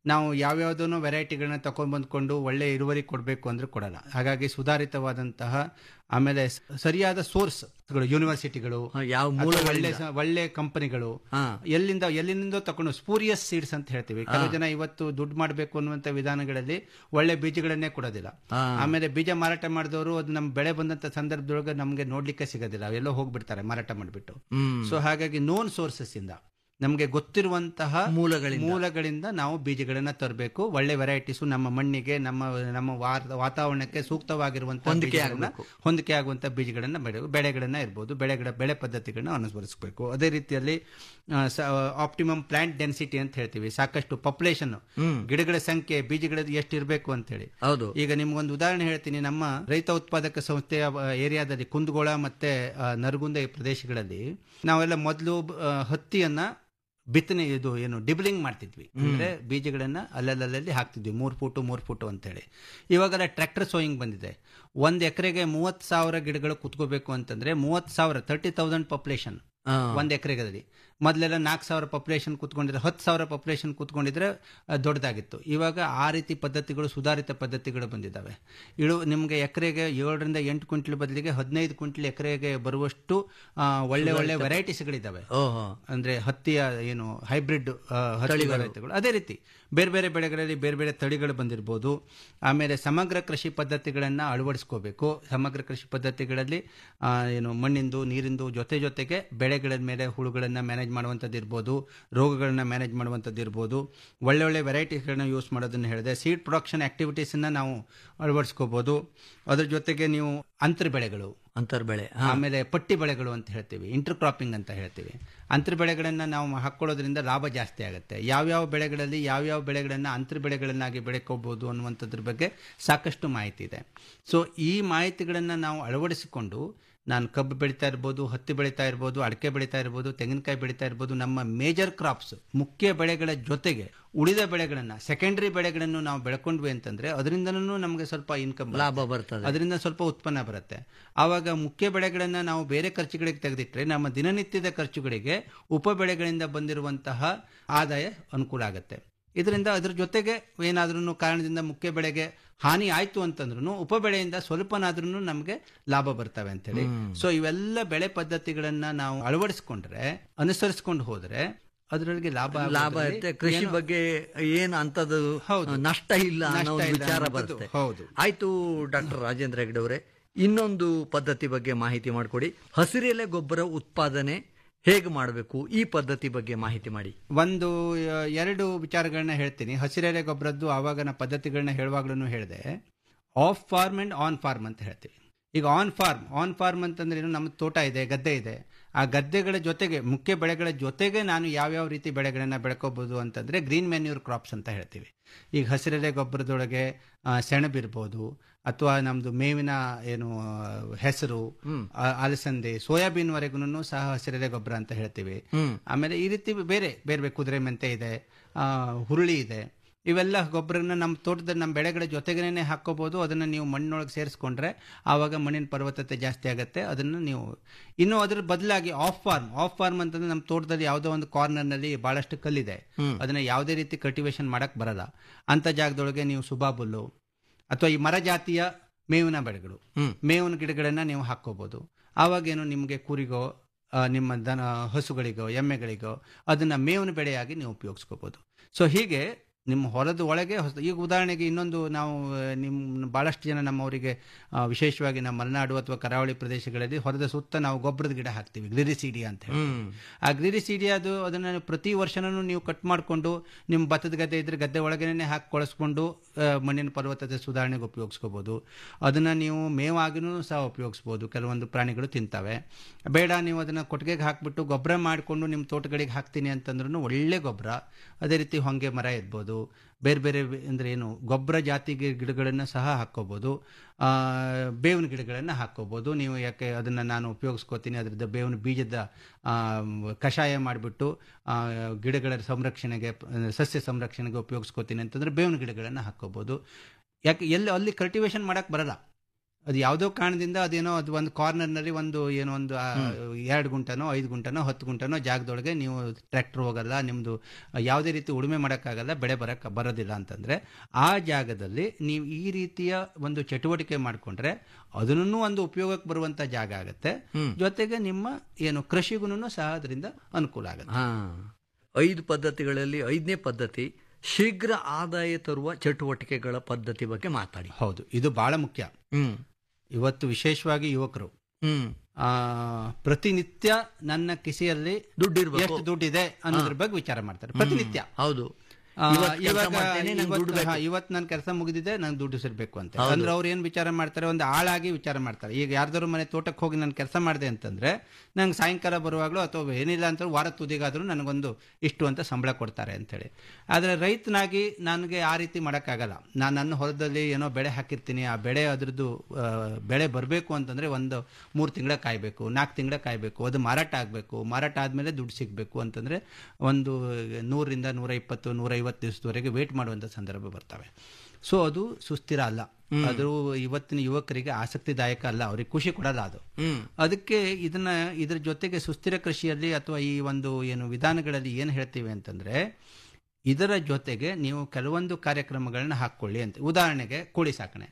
ನಾವು ಯಾವ್ಯಾವುದೋ ವೆರೈಟಿಗಳನ್ನ ತಗೊಂಡ್ ಬಂದ್ಕೊಂಡು ಒಳ್ಳೆ ಇಳುವರಿ ಕೊಡಬೇಕು ಅಂದ್ರೆ ಕೊಡಲ್ಲ ಹಾಗಾಗಿ ಸುಧಾರಿತವಾದಂತಹ ಆಮೇಲೆ ಸ- ಸರಿಯಾದ ಸೋರ್ಸ್ ಯೂನಿವರ್ಸಿಟಿಗಳು ಯಾವ ಅಥವಾ ಮೂಲಗಳಿಂದ? ಒಳ್ಳೆ ಸ- ಒಳ್ಳೆ ಕಂಪನಿಗಳು ಹಾ. ಎಲ್ಲಿಂದ ಎಲ್ಲಿಂದ ತಕೊಂಡು ಸ್ಪೂರಿಯಸ್ ಸೀಡ್ಸ್ ಅಂತ ಹೇಳ್ತೀವಿ ಕೆಲವು ಹಾ. ಜನ ಇವತ್ತು ದುಡ್ಡು ಮಾಡಬೇಕು ಅನ್ನುವಂತ ವಿಧಾನಗಳಲ್ಲಿ ಒಳ್ಳೆ ಬೀಜಗಳನ್ನೇ ಕೊಡೋದಿಲ್ಲ ಹಾ. ಆಮೇಲೆ ಬೀಜ ಮಾರಾಟ ಮಾಡಿದವರು ಅದು ನಮ್ಮ ಬೆಳೆ ಬಂದಂತ ಸಂದರ್ಭದೊಳಗೆ ನಮಗೆ ನೋಡ್ಲಿಕ್ಕೆ ಸಿಗೋದಿಲ್ಲ ಅವೆಲ್ಲೋ ಹೋಗ್ಬಿಡ್ತಾರೆ ಮಾರಾಟ ಮಾಡಿಬಿಟ್ಟು ಹ್ಮ್. ಸೊ ಹಾಗಾಗಿ ನೋನ್ ಸೋರ್ಸಸ್ ಇಂದ ನಮಗೆ ಗೊತ್ತಿರುವಂತಹ ಮೂಲಗಳಿಂದ. ಮೂಲಗಳಿಂದ ನಾವು ಬೀಜಗಳನ್ನ ತರಬೇಕು ಒಳ್ಳೆ ವೆರೈಟೀಸು ನಮ್ಮ ಮಣ್ಣಿಗೆ ನಮ್ಮ ನಮ್ಮ ವಾತ- ವಾತಾವರಣಕ್ಕೆ ಸೂಕ್ತವಾಗಿರುವಂತಹ ಹೊಂದಿಕೆ ಬೀಜಗಳನ್ನ- ಆಗ್ಬೇಕು. ಹೊಂದಿಕೆ ಆಗುವಂತ ಬೀಜಗಳನ್ನ ಬೆಳೆ ಬೆಳೆಗಳನ್ನ ಇರ್ಬೋದು ಬೆಳೆಗಳ ಬೆಳೆ ಪದ್ಧತಿಗಳನ್ನ ಅನುಸರಿಸಬೇಕು ಅದೇ ರೀತಿಯಲ್ಲಿ ಆಪ್ಟಿಮಮ್ ಪ್ಲಾಂಟ್ ಡೆನ್ಸಿಟಿ ಅಂತ ಹೇಳ್ತೀವಿ ಸಾಕಷ್ಟು ಪಾಪ್ಯುಲೇಷನ್ ಹ್ಮ್. ಗಿಡಗಳ ಸಂಖ್ಯೆ ಬೀಜಗಳ ಎಷ್ಟು ಇರಬೇಕು ಅಂತ ಹೇಳಿ ಹೌದು ಈಗ ನಿಮ್ಗೊಂದು ಉದಾಹರಣೆ ಹೇಳ್ತೀನಿ ನಮ್ಮ ರೈತ ಉತ್ಪಾದಕ ಸಂಸ್ಥೆಯ ಆ, ಏರಿಯಾದಲ್ಲಿ ಕುಂದಗೋಳ ಮತ್ತೆ ಆ, ನರಗುಂದ ಈ ಪ್ರದೇಶಗಳಲ್ಲಿ ನಾವೆಲ್ಲ ಮೊದಲು ಹತ್ತಿಯನ್ನ ಬಿತ್ತನೆ ಇದು ಏನು ಡಿಬ್ಲಿಂಗ್ ಮಾಡ್ತಿದ್ವಿ ಅಂದ್ರೆ ಬೀಜಗಳನ್ನ ಅಲ್ಲಲ್ಲಲ್ಲಿ ಹಾಕ್ತಿದ್ವಿ ಮೂರ್ ಫೂಟು ಮೂರ್ ಫೂಟು ಅಂತ ಹೇಳಿ ಇವಾಗೆಲ್ಲ ಟ್ರ್ಯಾಕ್ಟರ್ ಸೋಯಿಂಗ್ ಬಂದಿದೆ ಒಂದ್ ಎಕರೆಗೆ ಮೂವತ್ ಸಾವಿರ ಗಿಡಗಳು ಕುತ್ಕೋಬೇಕು ಅಂತಂದ್ರೆ ಮೂವತ್ ಸಾವಿರ ತರ್ಟಿ ತೌಸಂಡ್ ಪಾಪ್ಯುಲೇಷನ್ ಹಾ. ಒಂದ್ ಎಕರೆಗದಲ್ಲಿ ಮೊದಲೆಲ್ಲ ನಾಲ್ಕು ಸಾವಿರ ಪಾಪ್ಯುಲೇಷನ್ ಕುತ್ಕೊಂಡಿದ್ರೆ ಹತ್ತು ಸಾವಿರ ಪಾಪ್ಯುಲೇಷನ್ ಕುತ್ಕೊಂಡಿದ್ರೆ ಆ, ದೊಡ್ಡದಾಗಿತ್ತು ಇವಾಗ ಆ ರೀತಿ ಪದ್ಧತಿಗಳು ಸುಧಾರಿತ ಪದ್ಧತಿಗಳು ಬಂದಿದ್ದಾವೆ ಇಳು ನಿಮಗೆ ಎಕರೆಗೆ ಏಳರಿಂದ ಎಂಟು ಕ್ವಿಂಟಲ್ ಬದಲಿಗೆ ಹದಿನೈದು ಕ್ವಿಂಟಲ್ ಎಕರೆಗೆ ಬರುವಷ್ಟು ಆ, ಒಳ್ಳೆ ಒಳ್ಳೆ ಸುಧಾರಿತ- ವೆರೈಟೀಸ್ಗಳಿದ್ದಾವೆ ಓಹೋ. ಅಂದ್ರೆ ಹತ್ತಿಯ ಏನು ಹೈಬ್ರಿಡ್ ತಳಿಗಳು. ವೆರೈಟಿಗಳು ಅದೇ ರೀತಿ ಬೇರೆ ಬೇರೆ ಬೆಳೆಗಳಲ್ಲಿ ಬೇರೆ ಬೇರೆ ತಳಿಗಳು ಬಂದಿರಬಹುದು ಆಮೇಲೆ ಸಮಗ್ರ ಕೃಷಿ ಪದ್ಧತಿಗಳನ್ನ ಅಳವಡಿಸ್ಕೋಬೇಕು ಸಮಗ್ರ ಕೃಷಿ ಪದ್ಧತಿಗಳಲ್ಲಿ ಆ, ಏನು ಮಣ್ಣಿಂದು ನೀರಿಂದು ಜೊತೆ ಜೊತೆಗೆ ಬೆಳೆಗಳ ಮೇಲೆ ಹುಳುಗಳನ್ನ ಮ್ಯಾನೇಜ್ ಮಾಡುವಂಥದ್ದು ಇರ್ಬೋದು ರೋಗಗಳನ್ನ ಮ್ಯಾನೇಜ್ ಮಾಡುವಂಥದ್ದು ಇರ್ಬೋದು ಒಳ್ಳೆ ಒಳ್ಳೆ ವೆರೈಟೀಸ್ಗಳನ್ನ ಯೂಸ್ ಮಾಡೋದನ್ನ ಹೇಳಿದೆ ಸೀಡ್ ಪ್ರೊಡಕ್ಷನ್ ಆಕ್ಟಿವಿಟೀಸನ್ನ ನಾವು ಅಳವಡಿಸ್ಕೋಬಹುದು ಅದ್ರ ಜೊತೆಗೆ ನೀವು ಅಂತರ ಬೆಳೆಗಳು ಅಂತರ್ ಬೆಳೆ ಆಮೇಲೆ ಪಟ್ಟಿ ಬೆಳೆಗಳು ಅಂತ ಹೇಳ್ತೀವಿ ಇಂಟರ್ ಕ್ರಾಪಿಂಗ್ ಅಂತ ಹೇಳ್ತೀವಿ ಅಂತರ ಬೆಳೆಗಳನ್ನ ನಾವು ಹಾಕೊಳ್ಳೋದ್ರಿಂದ ಲಾಭ ಜಾಸ್ತಿ ಆಗುತ್ತೆ ಯಾವ್ಯಾವ ಬೆಳೆಗಳಲ್ಲಿ ಯಾವ್ಯಾವ ಬೆಳೆಗಳನ್ನ ಅಂತರ ಬೆಳೆಗಳನ್ನಾಗಿ ಬೆಳೆಕೋಬಹುದು ಅನ್ನುವಂಥದ್ರ ಬಗ್ಗೆ ಸಾಕಷ್ಟು ಮಾಹಿತಿ ಇದೆ ಸೊ ಈ ಮಾಹಿತಿಗಳನ್ನ ನಾವು ಅಳವಡಿಸಿಕೊಂಡು ನಾನು ಕಬ್ಬು ಬೆಳೀತಾ ಇರ್ಬೋದು ಹತ್ತಿ ಬೆಳೀತಾ ಇರ್ಬೋದು ಅಡಿಕೆ ಬೆಳೀತಾ ಇರ್ಬೋದು ತೆಂಗಿನಕಾಯಿ ಬೆಳೀತಾ ಇರ್ಬೋದು ನಮ್ಮ ಮೇಜರ್ ಕ್ರಾಪ್ಸ್ ಮುಖ್ಯ ಬೆಳೆಗಳ ಜೊತೆಗೆ ಉಳಿದ ಬೆಳೆಗಳನ್ನ ಸೆಕೆಂಡರಿ ಬೆಳೆಗಳನ್ನು ನಾವು ಬೆಳ್ಕೊಂಡ್ವಿ ಅಂತಂದ್ರೆ ಅದರಿಂದನೂ ನಮಗೆ ಸ್ವಲ್ಪ ಇನ್ಕಮ್ ಲಾಭ ಬರ್ತದೆ. ಅದರಿಂದ ಸ್ವಲ್ಪ ಉತ್ಪನ್ನ ಬರುತ್ತೆ ಆವಾಗ ಮುಖ್ಯ ಬೆಳೆಗಳನ್ನ ನಾವು ಬೇರೆ ಖರ್ಚುಗಳಿಗೆ ತೆಗೆದಿಟ್ರೆ ನಮ್ಮ ದಿನನಿತ್ಯದ ಖರ್ಚುಗಳಿಗೆ ಉಪ ಬೆಳೆಗಳಿಂದ ಬಂದಿರುವಂತಹ ಆದಾಯ ಅನುಕೂಲ ಆಗುತ್ತೆ ಇದರಿಂದ ಅದ್ರ ಜೊತೆಗೆ ಏನಾದ್ರೂ ಕಾರಣದಿಂದ ಮುಖ್ಯ ಬೆಳೆಗೆ ಹಾನಿ ಆಯ್ತು ಅಂತಂದ್ರೂ ಉಪ ಬೆಳೆಯಿಂದ ಸ್ವಲ್ಪನಾದ್ರೂ ನಮಗೆ ಲಾಭ ಬರ್ತವೆ ಅಂತೇಳಿ ಸೊ ಇವೆಲ್ಲ ಬೆಳೆ ಪದ್ಧತಿಗಳನ್ನ ನಾವು ಅಳವಡಿಸ್ಕೊಂಡ್ರೆ ಅನುಸರಿಸ್ಕೊಂಡು ಹೋದ್ರೆ ಅದರೊಳಗೆ ಲಾಭ ಲಾಭ ಆಗೋದ್ರಲ್ಲಿ ಇರುತ್ತೆ ಕೃಷಿ ಏನು- ಬಗ್ಗೆ ಏನು ಅಂತದ್ದು ನಷ್ಟ ಇಲ್ಲ ಅನ್ನೋ ನಷ್ಟ ಒಂದು ಇಲ್ಲ ವಿಚಾರ ಅನ್ನೋದು ಬರುತ್ತೆ ಹೌದು. ಆಯ್ತು ಡಾಕ್ಟರ್ ರಾಜೇಂದ್ರ ಹೆಗ್ಡೆ ಅವರೇ ಇನ್ನೊಂದು ಪದ್ಧತಿ ಬಗ್ಗೆ ಮಾಹಿತಿ ಮಾಡಿಕೊಡಿ ಹಸಿರೆಲೆ ಗೊಬ್ಬರ ಉತ್ಪಾದನೆ ಹೇಗೆ ಮಾಡಬೇಕು ಈ ಪದ್ಧತಿ ಬಗ್ಗೆ ಮಾಹಿತಿ ಮಾಡಿ ಒಂದು ಆ, ಎರಡು ವಿಚಾರಗಳನ್ನ ಹೇಳ್ತೀನಿ ಹಸಿರೆಲೆ ಗೊಬ್ಬರದ್ದು ಆವಾಗ ನಾ ಪದ್ಧತಿಗಳನ್ನ ಹೇಳುವಾಗ್ಲೂ ಹೇಳಿದೆ off farm and on farm ಅಂತ ಹೇಳ್ತೀವಿ ಈಗ ಆನ್ ಫಾರ್ಮ್ ಆನ್ ಫಾರ್ಮ್ ಅಂತಂದ್ರೆ ಏನು ನಮ್ಮ ತೋಟ ಇದೆ ಗದ್ದೆ ಇದೆ ಆ ಗದ್ದೆಗಳ ಜೊತೆಗೆ ಮುಖ್ಯ ಬೆಳೆಗಳ ಜೊತೆಗೆ ನಾನು ಯಾವ್ಯಾವ ರೀತಿ ಬೆಳೆಗಳನ್ನ ಬೆಳ್ಕೋಬಹುದು ಅಂತಂದ್ರೆ ಗ್ರೀನ್ ಮೆನ್ಯೂರ್ ಕ್ರಾಪ್ಸ್ ಅಂತ ಹೇಳ್ತೀವಿ ಈಗ ಹಸಿರೆಲೆ ಗೊಬ್ಬರದೊಳಗೆ ಆ, ಸೆಣಬಿರ್ಬೋದು ಅಥವಾ ನಮ್ದು ಮೇವಿನ ಏನು ಆ, ಹೆಸರು ಆ, ಅಲಸಂದೆ ಸೋಯಾಬೀನ್ ವರೆಗೂ ಸಹ ಹಸಿರೆಲೆ ಗೊಬ್ಬರ ಅಂತ ಹೇಳ್ತೀವಿ ಹ್ಮ್. ಆಮೇಲೆ ಈ ರೀತಿ ಬೇರೆ ಬೇರೆ ಬೇರೆ ಕುದುರೆ ಮೆಂತೆ ಇದೆ ಆ, ಹುರುಳಿ ಇದೆ ಇವೆಲ್ಲ ಗೊಬ್ಬರನ ನಮ್ಮ ತೋಟದಲ್ಲಿ ನಮ್ಮ ಬೆಳೆಗಳ ಜೊತೆಗೇನೆ ಹಾಕೋಬಹುದು ಅದನ್ನ ನೀವು ಮಣ್ಣೊಳಗೆ ಸೇರಿಸ್ಕೊಂಡ್ರೆ ಆವಾಗ ಮಣ್ಣಿನ ಫಲವತ್ತತೆ ಜಾಸ್ತಿ ಆಗುತ್ತೆ ಅದನ್ನ ನೀವು ಇನ್ನು ಅದ್ರ ಬದಲಾಗಿ ಆಫ್ ಫಾರ್ಮ್ ಆಫ್ ಫಾರ್ಮ್ ಅಂತಂದ್ರೆ ನಮ್ಮ ತೋಟದಲ್ಲಿ ಯಾವುದೋ ಒಂದು ಕಾರ್ನರ್ ನಲ್ಲಿ ಬಹಳಷ್ಟು ಕಲ್ಲಿದೆ ಹ್ಮ್. ಅದನ್ನ ಯಾವುದೇ ರೀತಿ ಕಲ್ಟಿವೇಶನ್ ಮಾಡಕ್ ಬರಲ್ಲ ಅಂತ ಜಾಗದೊಳಗೆ ನೀವು ಸುಬಾಬುಲ್ಲು ಅಥವಾ ಈ ಮರ ಜಾತಿಯ ಮೇವಿನ ಬೆಳೆಗಳು ಮೇವಿನ ಗಿಡಗಳನ್ನ ನೀವು ಹಾಕೋಬಹುದು ಆವಾಗೇನು ನಿಮಗೆ ಕುರಿಗೋ ಆ, ನಿಮ್ಮ ದನ ಹಸುಗಳಿಗೋ ಎಮ್ಮೆಗಳಿಗೋ ಅದನ್ನ ಮೇವಿನ ಬೆಳೆಯಾಗಿ ನೀವು ಉಪಯೋಗಿಸ್ಕೋಬಹುದು ಸೊ ಹೀಗೆ ನಿಮ್ಮ ಹೊಲದ ಒಳಗೆ ಹೊಸ ಈಗ ಉದಾಹರಣೆಗೆ ಇನ್ನೊಂದು ನಾವು ಆ, ನಿಮ್ಮ ಬಹಳಷ್ಟು ಜನ ನಮ್ಮವರಿಗೆ ಆ, ವಿಶೇಷವಾಗಿ ನಮ್ಮ ಮಲೆನಾಡು ಅಥವಾ ಕರಾವಳಿ ಪ್ರದೇಶಗಳಲ್ಲಿ ಹೊಲದ ಸುತ್ತ ನಾವು ಗೊಬ್ಬರದ ಗಿಡ ಹಾಕ್ತೀವಿ ಗ್ಲಿರಿಸೀಡಿಯಾ ಅಂತ ಹೇಳಿ ಹ್ಮ್. ಆ ಗ್ಲಿರಿಸೀಡಿಯಾ ಅದು ಅದನ್ನ ಪ್ರತಿ ವರ್ಷನೂ ನೀವು ಕಟ್ ಮಾಡಿಕೊಂಡು ನಿಮ್ಮ ಭತ್ತದ ಗದ್ದೆ ಇದ್ರೆ ಗದ್ದೆ ಒಳಗೇನೆ ಹಾಕಿ ಕೊಳಸ್ಕೊಂಡು ಆ, ಮಣ್ಣಿನ ಫಲವತ್ತತೆ ಸುಧಾರಣೆಗೆ ಉಪಯೋಗಿಸ್ಕೋಬಹುದು ಅದನ್ನ ನೀವು ಮೇವಾಗಿನೂ ಸಹ ಉಪಯೋಗಿಸ್ಬೋದು ಕೆಲವೊಂದು ಪ್ರಾಣಿಗಳು ತಿಂತವೆ ಬೇಡ ನೀವು ಅದನ್ನ ಕೊಟ್ಟಿಗೆಗೆ ಹಾಕ್ಬಿಟ್ಟು ಗೊಬ್ಬರ ಮಾಡಿಕೊಂಡು ನಿಮ್ಮ ತೋಟಗಳಿಗೆ ಹಾಕ್ತೀನಿ ಅಂತಂದ್ರೂ ಒಳ್ಳೆ ಗೊಬ್ಬರ ಅದೇ ರೀತಿ ಹೊಂಗೆ ಮರ ಇರ್ಬೋದು ಬೇರೆ ಬೇರೆ ಅಂದ್ರೆ ಏನು ಗೊಬ್ಬರ ಜಾತಿ ಗಿ- ಗಿಡಗಳನ್ನ ಸಹ ಹಾಕೋಬಹುದು ಆ, ಬೇವಿನ ಗಿಡಗಳನ್ನ ಹಾಕೋಬಹುದು ನೀವು ಯಾಕೆ ಅದನ್ನ ನಾನು ಉಪಯೋಗಿಸ್ಕೋತೀನಿ ಅದರದ ಬೇವಿನ ಬೀಜದ ಆ, ಕಷಾಯ ಮಾಡಿಬಿಟ್ಟು ಗಿಡಗಳ ಸಂರಕ್ಷಣೆಗೆ ಪ- ಸಸ್ಯ ಸಂರಕ್ಷಣೆಗೆ ಉಪಯೋಗಿಸ್ಕೋತೀನಿ ಅಂತಂದ್ರೆ ಬೇವಿನ ಗಿಡಗಳನ್ನ ಹಾಕೋಬಹುದು ಯಾಕೆ ಎಲ್ಲಿ ಅಲ್ಲಿ ಕಲ್ಟಿವೇಶನ್ ಮಾಡಕ್ ಬರಲ್ಲ ಅದು ಯಾವುದೋ ಕಾರಣದಿಂದ ಅದೇನೋ ಅದು ಒಂದು ಕಾರ್ನರ್ನಲ್ಲಿ ಒಂದು ಏನೋ ಒಂದು ಆ, ಎರಡು ಗುಂಟನೋ ಐದು ಗುಂಟನೋ ಹತ್ತು ಗುಂಟನೋ ಜಾಗದೊಳಗೆ ನೀವು ಟ್ರ್ಯಾಕ್ಟರ್ ಹೋಗಲ್ಲ ನಿಮ್ಮದು ಯಾವುದೇ ರೀತಿ ಉಳುಮೆ ಮಾಡೋಕ್ಕಾಗಲ್ಲ ಬೆಳೆ ಬರಕ್ಕೆ ಬರೋದಿಲ್ಲ ಅಂತಂದರೆ ಆ ಜಾಗದಲ್ಲಿ ನೀವು ಈ ರೀತಿಯ ಒಂದು ಚಟುವಟಿಕೆ ಮಾಡಿಕೊಂಡ್ರೆ ಅದನ್ನು ಒಂದು ಉಪಯೋಗಕ್ಕೆ ಬರುವಂಥ ಜಾಗ ಆಗುತ್ತೆ ಜೊತೆಗೆ ನಿಮ್ಮ ಏನು ಕೃಷಿಗೂ ಸಹ ಅದರಿಂದ ಅನುಕೂಲ ಆಗುತ್ತೆ ಹಾ ಐದು ಪದ್ಧತಿಗಳಲ್ಲಿ ಐದನೇ ಪದ್ಧತಿ ಶೀಘ್ರ ಆದಾಯ ತರುವ ಚಟುವಟಿಕೆಗಳ ಪದ್ಧತಿ ಬಗ್ಗೆ ಮಾತಾಡಿ ಹೌದು ಇದು ಬಹಳ ಮುಖ್ಯ ಹ್ಮ್ ಇವತ್ತು ವಿಶೇಷವಾಗಿ ಯುವಕರು ಹ್ಮ್ ಆ, ಪ್ರತಿನಿತ್ಯ ನನ್ನ ಕಿಸೆಯಲ್ಲಿ ದುಡ್ಡಿರ್ಬೇಕು. ಎಷ್ಟು ದುಡ್ಡಿದೆ ಅನ್ನೋದ್ರ ಬಗ್ಗೆ ವಿಚಾರ ಮಾಡ್ತಾರೆ ಪ್ರತಿನಿತ್ಯ ಹೌದು ಆ, ಇವತ್ತು ಕೆಲ್ಸ ಇವಾಗ ಮಾಡ್ತೇನೆ, ನಂಗೆ ದುಡ್ಡು ಬೇಕು. ಇವತ್ತು ನನ್ನ ಕೆಲಸ ಮುಗಿದಿದೆ ನಂಗೆ ದುಡ್ಡು ಸಿರ್ಬೇಕು ಅಂತ ಹೌದು. ಅಂದ್ರೆ ಅವ್ರು ಏನ್ ವಿಚಾರ ಮಾಡ್ತಾರೆ ಒಂದು ಆಳಾಗಿ ವಿಚಾರ ಮಾಡ್ತಾರೆ ಈಗ ಯಾರ್ದಾರು ಮನೆ ತೋಟಕ್ಕೆ ಹೋಗಿ ನಾನು ಕೆಲಸ ಮಾಡಿದೆ ಅಂತಂದ್ರೆ ನಂಗೆ ಸಾಯಂಕಾಲ ಬರುವಾಗಲೂ ಅಥವಾ ಏನಿಲ್ಲ ಅಂತ ವಾರ ತುದಿಗಾದ್ರೂ ನನಗೊಂದು ಇಷ್ಟು ಅಂತ ಸಂಬಳ ಕೊಡ್ತಾರೆ ಅಂತೇಳಿ ಆದರೆ ರೈತನಾಗಿ ನನಗೆ ಆ ರೀತಿ ಮಾಡೋಕ್ಕಾಗಲ್ಲ ನಾನು ನನ್ನ ಹೊಲದಲ್ಲಿ ಏನೋ ಬೆಳೆ ಹಾಕಿರ್ತೀನಿ ಆ ಬೆಳೆ ಅದ್ರದ್ದು ಆ, ಬೆಳೆ ಬರಬೇಕು ಅಂತಂದ್ರೆ ಒಂದು ಮೂರು ತಿಂಗಳ ಕಾಯಬೇಕು ನಾಲ್ಕು ತಿಂಗಳ ಕಾಯಬೇಕು ಅದು ಮಾರಾಟ ಆಗಬೇಕು ಮಾರಾಟ ಆದಮೇಲೆ ದುಡ್ಡು ಸಿಗಬೇಕು ಅಂತಂದ್ರೆ ಒಂದು ನೂರರಿಂದ ನೂರ ಇಪ್ಪತ್ತು ನೂರ ಐವತ್ತು ದಿವಸದವರೆಗೆ ವೇಟ್ ಮಾಡುವಂಥ ಸಂದರ್ಭ ಬರ್ತವೆ ಸೊ ಅದು ಸುಸ್ಥಿರ ಅಲ್ಲ ಅದು ಇವತ್ತಿನ ಯುವಕರಿಗೆ ಆಸಕ್ತಿದಾಯಕ ಅಲ್ಲ ಅವ್ರಿಗೆ ಖುಷಿ ಕೊಡಲ್ಲ ಅದು ಅದಕ್ಕೆ ಇದನ್ನ ಇದ್ರ ಜೊತೆಗೆ ಸುಸ್ಥಿರ ಕೃಷಿಯಲ್ಲಿ ಅಥವಾ ಈ ಒಂದು ಏನು ವಿಧಾನಗಳಲ್ಲಿ ಏನು ಹೇಳ್ತೀವಿ ಅಂತಂದ್ರೆ ಇದರ ಜೊತೆಗೆ ನೀವು ಕೆಲವೊಂದು ಕಾರ್ಯಕ್ರಮಗಳನ್ನ ಹಾಕ್ಕೊಳ್ಳಿ ಅಂತ ಉದಾಹರಣೆಗೆ ಕೋಳಿ ಸಾಕಣೆ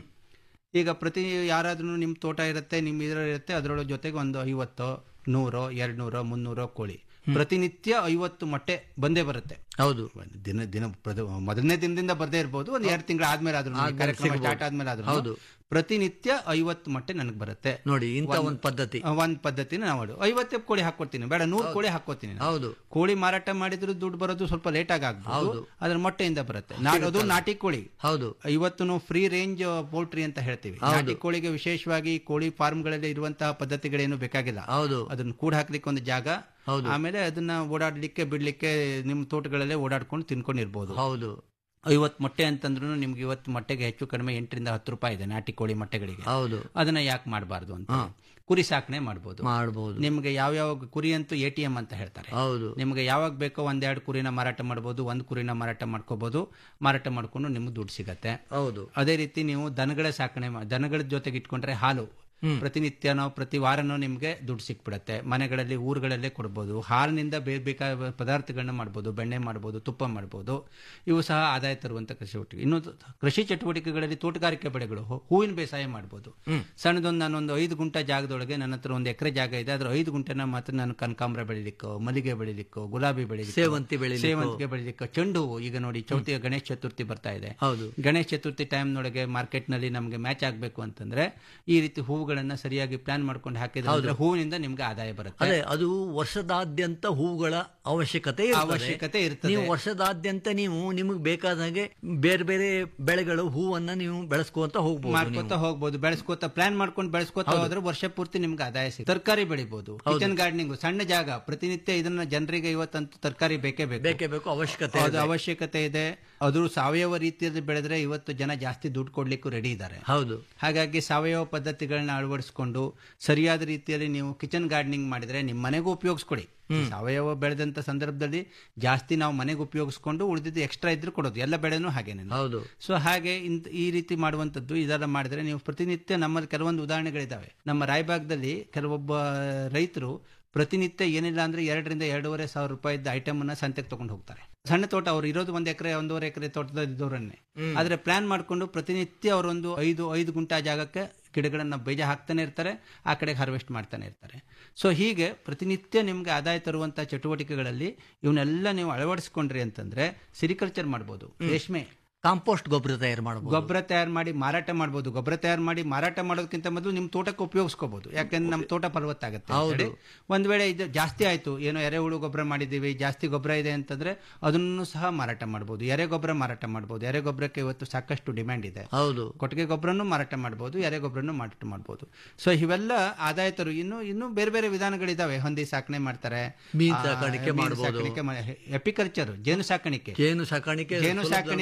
ಈಗ ಪ್ರತಿ ಯಾರಾದ್ರೂ ನಿಮ್ಮ ತೋಟ ಇರುತ್ತೆ ನಿಮ್ಮ ಇದರ ಇರುತ್ತೆ ಅದರೊಳಗೆ ಜೊತೆಗೆ ಒಂದು ಐವತ್ತೋ ನೂರೋ ಎರಡು ನೂರೋ ಮುನ್ನೂರೋ ಕೋಳಿ ಪ್ರತಿನಿತ್ಯ ಐವತ್ತು ಮೊಟ್ಟೆ ಬಂದೇ ಬರುತ್ತೆ ಹೌದು ದಿನ ದಿನ ಪ್ರದ- ಮೊದಲನೇ ದಿನದಿಂದ ಬರ್ದೇ ಇರ್ಬೋದು ಒಂದು ಎರಡು ತಿಂಗಳು ಆದ್ಮೇಲೆ ಆದ್ರೂ ಆದ್ಮೇಲೆ ಕಾರ್ಯಕ್ರಮ ಸಿಗ್ಬೋದು. ಸ್ಟಾರ್ಟ್ ಆದ್ಮೇಲೆ ಆದ್ರೂ ಹೌದು. ಪ್ರತಿನಿತ್ಯ ಐವತ್ತು ಮೊಟ್ಟೆ ನನಗೆ ಬರುತ್ತೆ ನೋಡಿ ಇಂಥ ಒಂದು ಪದ್ಧತಿ ಒಂದ್ ಪದ್ಧತಿನ ನಾವು ಐವತ್ತೇ ಕೋಳಿ ಹಾಕೊಡ್ತೀನಿ ಬೇಡ ನೂರು ಕೋಳಿ ಹಾಕೋತೀನಿ ನಾನು. ಹೌದು ಕೋಳಿ ಮಾರಾಟ ಮಾಡಿದ್ರು ದುಡ್ಡು ಬರೋದು ಸ್ವಲ್ಪ ಲೇಟ್ ಆಗಿ ಆಗ್ಬೋದು ಹೌದು. ಅದ್ರ ಮೊಟ್ಟೆಯಿಂದ ಬರುತ್ತೆ ನಾ- ಅದು ಸಿಗುತ್ತಲ್ಲ. ನಾಟಿ ಕೋಳಿ ಹೌದು ಇವತ್ತು ಫ್ರೀ ರೇಂಜ್ ಪೋಲ್ಟ್ರಿ ಅಂತ ಹೇಳ್ತೀವಿ ಹೌದು. ನಾಟಿ ಕೋಳಿಗೆ ವಿಶೇಷವಾಗಿ ಕೋಳಿ ಫಾರ್ಮ್ಗಳಲ್ಲಿ ಇರುವಂತಹ ಪದ್ಧತಿಗಳೇನು ಬೇಕಾಗಿಲ್ಲ ಹೌದು ಅದನ್ನ ಕೂಡ ಹಾಕ್ಲಿಕ್ಕೆ ಒಂದು ಜಾಗ ಹೌದು. ಆಮೇಲೆ ಅದನ್ನ ಓಡಾಡ್ಲಿಕ್ಕೆ ಬಿಡ್ಲಿಕ್ಕೆ ನಿಮ್ಮ ತೋಟಗಳಲ್ಲೇ ಓಡಾಡ್ಕೊಂಡು ತಿನ್ಕೊಂಡಿರ್ಬೋದು ಹೌದು ಐವತ್ತು ಮೊಟ್ಟೆ ಅಂತಂದ್ರೂ ನಿಮ್ಗೆ ಇವತ್ತು ಮೊಟ್ಟೆಗೆ ಹೆಚ್ಚು ಕಡಿಮೆ ಎಂಟರಿಂದ ಹತ್ತು ರೂಪಾಯಿ ಇದೆ ನಾಟಿ ಕೋಳಿ ಮೊಟ್ಟೆಗಳಿಗೆ ಹೌದು ಅದನ್ನ ಯಾಕೆ ಮಾಡಬಾರ್ದು ಅಂತ ಕುರಿ ಸಾಕಣೆ ಮಾಡ್ಬೋದು ಮಾಡ್ಬೋದು ನಿಮ್ಗೆ ಯಾವ್ಯಾವ ಕುರಿ ಅಂತೂ ಎ ಟಿ ಎಂ ಅಂತ ಹೇಳ್ತಾರೆ ಹೌದು ನಿಮ್ಗೆ ಯಾವಾಗ ಬೇಕೋ ಒಂದೆರಡು ಕುರಿನ ಮಾರಾಟ ಮಾಡ್ಬೋದು ಒಂದು ಕುರಿನ ಮಾರಾಟ ಮಾಡ್ಕೋಬಹುದು ಮಾರಾಟ ಮಾಡ್ಕೊಂಡು ನಿಮ್ಗೆ ದುಡ್ಡು ಸಿಗತ್ತೆ ಹೌದು ಅದೇ ರೀತಿ ನೀವು ದನಗಳ ಸಾಕಣೆ ಮಾ- ದನಗಳ ಜೊತೆಗೆ ಇಟ್ಕೊಂಡ್ರೆ ಹಾಲು ಪ್ರತಿನಿತ್ಯನೋ ಪ್ರತಿ ವಾರನೋ ನಿಮ್ಗೆ ದುಡ್ಡು ಸಿಕ್ಬಿಡತ್ತೆ ಮನೆಗಳಲ್ಲಿ ಊರುಗಳಲ್ಲೇ ಕೊಡ್ಬೋದು ಹಾಲಿನಿಂದ ಬೇರೆ ಬೇಕಾದ ಪದಾರ್ಥಗಳನ್ನ ಮಾಡ್ಬೋದು ಬೆಣ್ಣೆ ಮಾಡ್ಬೋದು ತುಪ್ಪ ಮಾಡ್ಬೋದು ಇವು ಸಹ ಆದಾಯ ತರುವಂತ ಕೃಷಿ ಚಟುವಟಿಕೆ ಇನ್ನು ಕೃಷಿ ಚಟುವಟಿಕೆಗಳಲ್ಲಿ ತೋಟಗಾರಿಕೆ ಬೆಳೆಗಳು ಹೂ- ಹೂವಿನ ಬೇಸಾಯ ಮಾಡ್ಬೋದು ಸಣ್ಣದೊಂದು ನಾನೊಂದು ಐದು ಗುಂಟ ಜಾಗದೊಳಗೆ ನನ್ನ ಹತ್ರ ಒಂದು ಎಕರೆ ಜಾಗ ಇದೆ ಅದ್ರ ಐದು ಗುಂಟೆನ ಮಾತ್ರ ನಾನು ಕನಕಾಂಬರ ಬೆಳಿಲಿಕ್ಕೋ ಮಲ್ಲಿಗೆ ಬೆಳಿಲಿಕ್ಕೋ ಗುಲಾಬಿ ಬೆಳಿಲಿಕ್ಕೋ ಸೇವಂತಿ ಬೆಳಿಲಿಕ್ಕೋ. ಸೇವಂತಿಗೆ ಬೆಳಿಲಿಕ್ಕೋ ಚೆಂಡು ಹೂವು ಈಗ ನೋಡಿ ಚೌತಿ ಗಣೇಶ ಚತುರ್ಥಿ ಬರ್ತಾ ಇದೆ ಹೌದು ಗಣೇಶ ಚತುರ್ಥಿ ಟೈಮ್ನೊಳಗೆ ಮಾರ್ಕೆಟ್ನಲ್ಲಿ ನಮಗೆ ಮ್ಯಾಚ್ ಆಗಬೇಕು ಅಂತಂದ್ರೆ ಈ ರೀತಿ ಹೂವುಗಳನ್ನ ಸರಿಯಾಗಿ ಪ್ಲಾನ್ ಮಾಡ್ಕೊಂಡು ಹಾಕಿದ್ರೆ ಅಂದ್ರೆ ಹೂವಿನಿಂದ ನಿಮ್ಗೆ ಆದಾಯ ಬರುತ್ತೆ ಅದೇ ಅದು ವರ್ಷದಾದ್ಯಂತ ಹೂವುಗಳ ಅವಶ್ಯಕತೆ ಇರ್ತದೆ. ಅವಶ್ಯಕತೆ ಇರ್ತದೆ. ನೀವು ವರ್ಷದಾದ್ಯಂತ ನೀವು ನಿಮಗೆ ಬೇಕಾದ ಹಾಗೆ ಬೇರೆ ಬೇರೆ ಬೆಳೆಗಳು ಹೂವನ್ನ ನೀವು ಬೆಳೆಸ್ಕೊಂತ ಹೋಗ್ಬೋದು ಮಾಡ್ಕೋತಾ ಹೋಗ್ಬೋದು ಬೆಳೆಸ್ಕೋತಾ ಪ್ಲಾನ್ ಮಾಡ್ಕೊಂಡು ಬೆಳೆಸ್ಕೋತಾ ಹೋದ್ರೆ ವರ್ಷ ಪೂರ್ತಿ ನಿಮ್ಗೆ ಆದಾಯ ಸಿಗುತ್ತೆ ತರಕಾರಿ ಬೆಳಿಬಹುದು ಕಿಚನ್ ಗಾರ್ಡನಿಂಗ್ ಸಣ್ಣ ಜಾಗ ಪ್ರತಿನಿತ್ಯ ಇದನ್ನ ಜನರಿಗೆ ಇವತ್ತಂತೂ ತರಕಾರಿ ಬೇಕೇ ಬೇಕು ಬೇಕೇ ಬೇಕು ಅವಶ್ಯಕತೆ ಅದು ಇದೆ. ಅವಶ್ಯಕತೆ ಇದೆ ಅದು ಸಾವಯವ ರೀತಿಯಲ್ಲಿ ಬೆಳೆದ್ರೆ ಇವತ್ತು ಜನ ಜಾಸ್ತಿ ದುಡ್ಡು ಕೊಡ್ಲಿಕ್ಕೂ ರೆಡಿ ಇದ್ದಾರೆ ಹೌದು ಹಾಗಾಗಿ ಸಾವಯವ ಪದ್ಧತಿಗಳನ್ನ ಅಳವಡಿಸಿಕೊಂಡು ಸರಿಯಾದ ರೀತಿಯಲ್ಲಿ ನೀವು ಕಿಚನ್ ಗಾರ್ಡನಿಂಗ್ ಮಾಡಿದ್ರೆ ನಿಮ್ಮ ಮನೆಗೂ ಉಪಯೋಗಿಸ್ಕೊಡಿ ಸಾವಯವ ಬೆಳೆದಂತ ಸಂದರ್ಭದಲ್ಲಿ ಜಾಸ್ತಿ ನಾವು ಮನೆಗೆ ಉಪಯೋಗಿಸ್ಕೊಂಡು ಉಳಿದಿದ್ದು ಎಕ್ಸ್ಟ್ರಾ ಇದ್ರೆ ಕೊಡೋದು ಎಲ್ಲ ಬೆಳೆನೂ ಹಾಗೇನೆ ಹೌದು ಸೊ ಹಾಗೆ ಇಂತ ಈ ರೀತಿ ಮಾಡುವಂತದ್ದು ಇದೆಲ್ಲ ಮಾಡಿದ್ರೆ ನೀವು ಪ್ರತಿನಿತ್ಯ ನಮ್ಮಲ್ಲಿ ಕೆಲವೊಂದು ಉದಾಹರಣೆಗಳಿದಾವೆ ನಮ್ಮ ರಾಯಬಾಗದಲ್ಲಿ ಕೆಲವೊಬ್ಬ ರೈತರು ಪ್ರತಿನಿತ್ಯ ಏನಿಲ್ಲ ಅಂದ್ರೆ ಎರಡರಿಂದ ಎರಡೂವರೆ ಸಾವಿರ ರೂಪಾಯಿದ ಐಟಮ್ ಅನ್ನ ಸಂತೆಗೆ ತಗೊಂಡು ಹೋಗ್ತಾರೆ ಸಣ್ಣ ತೋಟ ಅವ್ರು ಇರೋದು ಒಂದ್ ಎಕರೆ ಒಂದೂವರೆ ಎಕರೆ ತೋಟದಲ್ಲಿದ್ದವರನ್ನೇ ಆದ್ರೆ ಪ್ಲಾನ್ ಮಾಡ್ಕೊಂಡು ಪ್ರತಿನಿತ್ಯ ಅವರೊಂದು ಐದು ಐದು ಗುಂಟ ಜಾಗಕ್ಕೆ ಗಿಡಗಳನ್ನ ಬೀಜ ಹಾಕ್ತಾನೆ ಇರ್ತಾರೆ ಆ ಕಡೆಗೆ ಹಾರ್ವೆಸ್ಟ್ ಮಾಡ್ತಾನೆ ಇರ್ತಾರೆ ಸೊ ಹೀಗೆ ಪ್ರತಿನಿತ್ಯ ನಿಮ್ಗೆ ಆದಾಯ ತರುವಂತ ಚಟುವಟಿಕೆಗಳಲ್ಲಿ ಇವನ್ನೆಲ್ಲ ನೀವು ಅಳವಡಿಸ್ಕೊಂಡ್ರಿ ಅಂತಂದ್ರೆ ಸಿರಿಕಲ್ಚರ್ ಮಾಡ್ಬೋದು ರೇಷ್ಮೆ ಕಾಂಪೋಸ್ಟ್ ಗೊಬ್ಬರ ತಯಾರು ಮಾಡಬಹುದು ಗೊಬ್ಬರ ತಯಾರು ಮಾಡಿ ಮಾರಾಟ ಮಾಡ್ಬೋದು ಗೊಬ್ಬರ ತಯಾರು ಮಾಡಿ ಮಾರಾಟ ಮಾಡೋದಕ್ಕಿಂತ ಮೊದಲು ನಿಮ್ಮ ತೋಟಕ್ಕೆ ಉಪಯೋಗಿಸ್ಕೋಬಹುದು ಯಾಕಂದ್ರೆ ನಮ್ಮ ತೋಟ ಫಲವತ್ತಾಗುತ್ತೆ ಹೌದು. ಅಂತೇಳಿ. ಒಂದ್ ವೇಳೆ ಇದು ಜಾಸ್ತಿ ಆಯ್ತು ಏನೋ ಎರೆಹುಳು ಗೊಬ್ಬರ ಮಾಡಿದ್ದೀವಿ ಜಾಸ್ತಿ ಗೊಬ್ಬರ ಇದೆ ಅಂತಂದ್ರೆ ಅದನ್ನು ಸಹ ಮಾರಾಟ ಮಾಡ್ಬೋದು ಎರೆ ಗೊಬ್ಬರ ಮಾರಾಟ ಮಾಡ್ಬೋದು ಎರೆ ಗೊಬ್ಬರಕ್ಕೆ ಇವತ್ತು ಸಾಕಷ್ಟು ಡಿಮ್ಯಾಂಡ್ ಇದೆ ಹೌದು ಕೊಟ್ಟಿಗೆ ಗೊಬ್ಬರನು ಮಾರಾಟ ಮಾಡ್ಬೋದು ಎರೆ ಗೊಬ್ಬರನು ಮಾರಾಟ ಮಾಡ್ಬೋದು ಸೊ ಇವೆಲ್ಲ ಆದಾಯ ತರು ಇನ್ನು ಇನ್ನು ಬೇರೆ ಬೇರೆ ವಿಧಾನಗಳಿದಾವೆ ಹೊಂದಿ ಸಾಕಣೆ ಮಾಡ್ತಾರೆ ಮೀನ್ ಆ, ಸಾಕಾಣಿಕೆ ಮೀನ್ ಮಾಡ್ಬೋದು. ಸಾಕಾಣಿಕೆ ಎಪಿಕಲ್ಚರ್ ಜೇನು ಸಾಕಾಣಿಕೆ ಜೇನು ಸಾಕಾಣಿಕೆ ಜೇನು ಸುಲಭದಲ್ಲಿ ಸಾಕಾಣಿಕೆ ಮಾಡ್ಕೊಬೋದು. ಸಾಕಷ್ಟು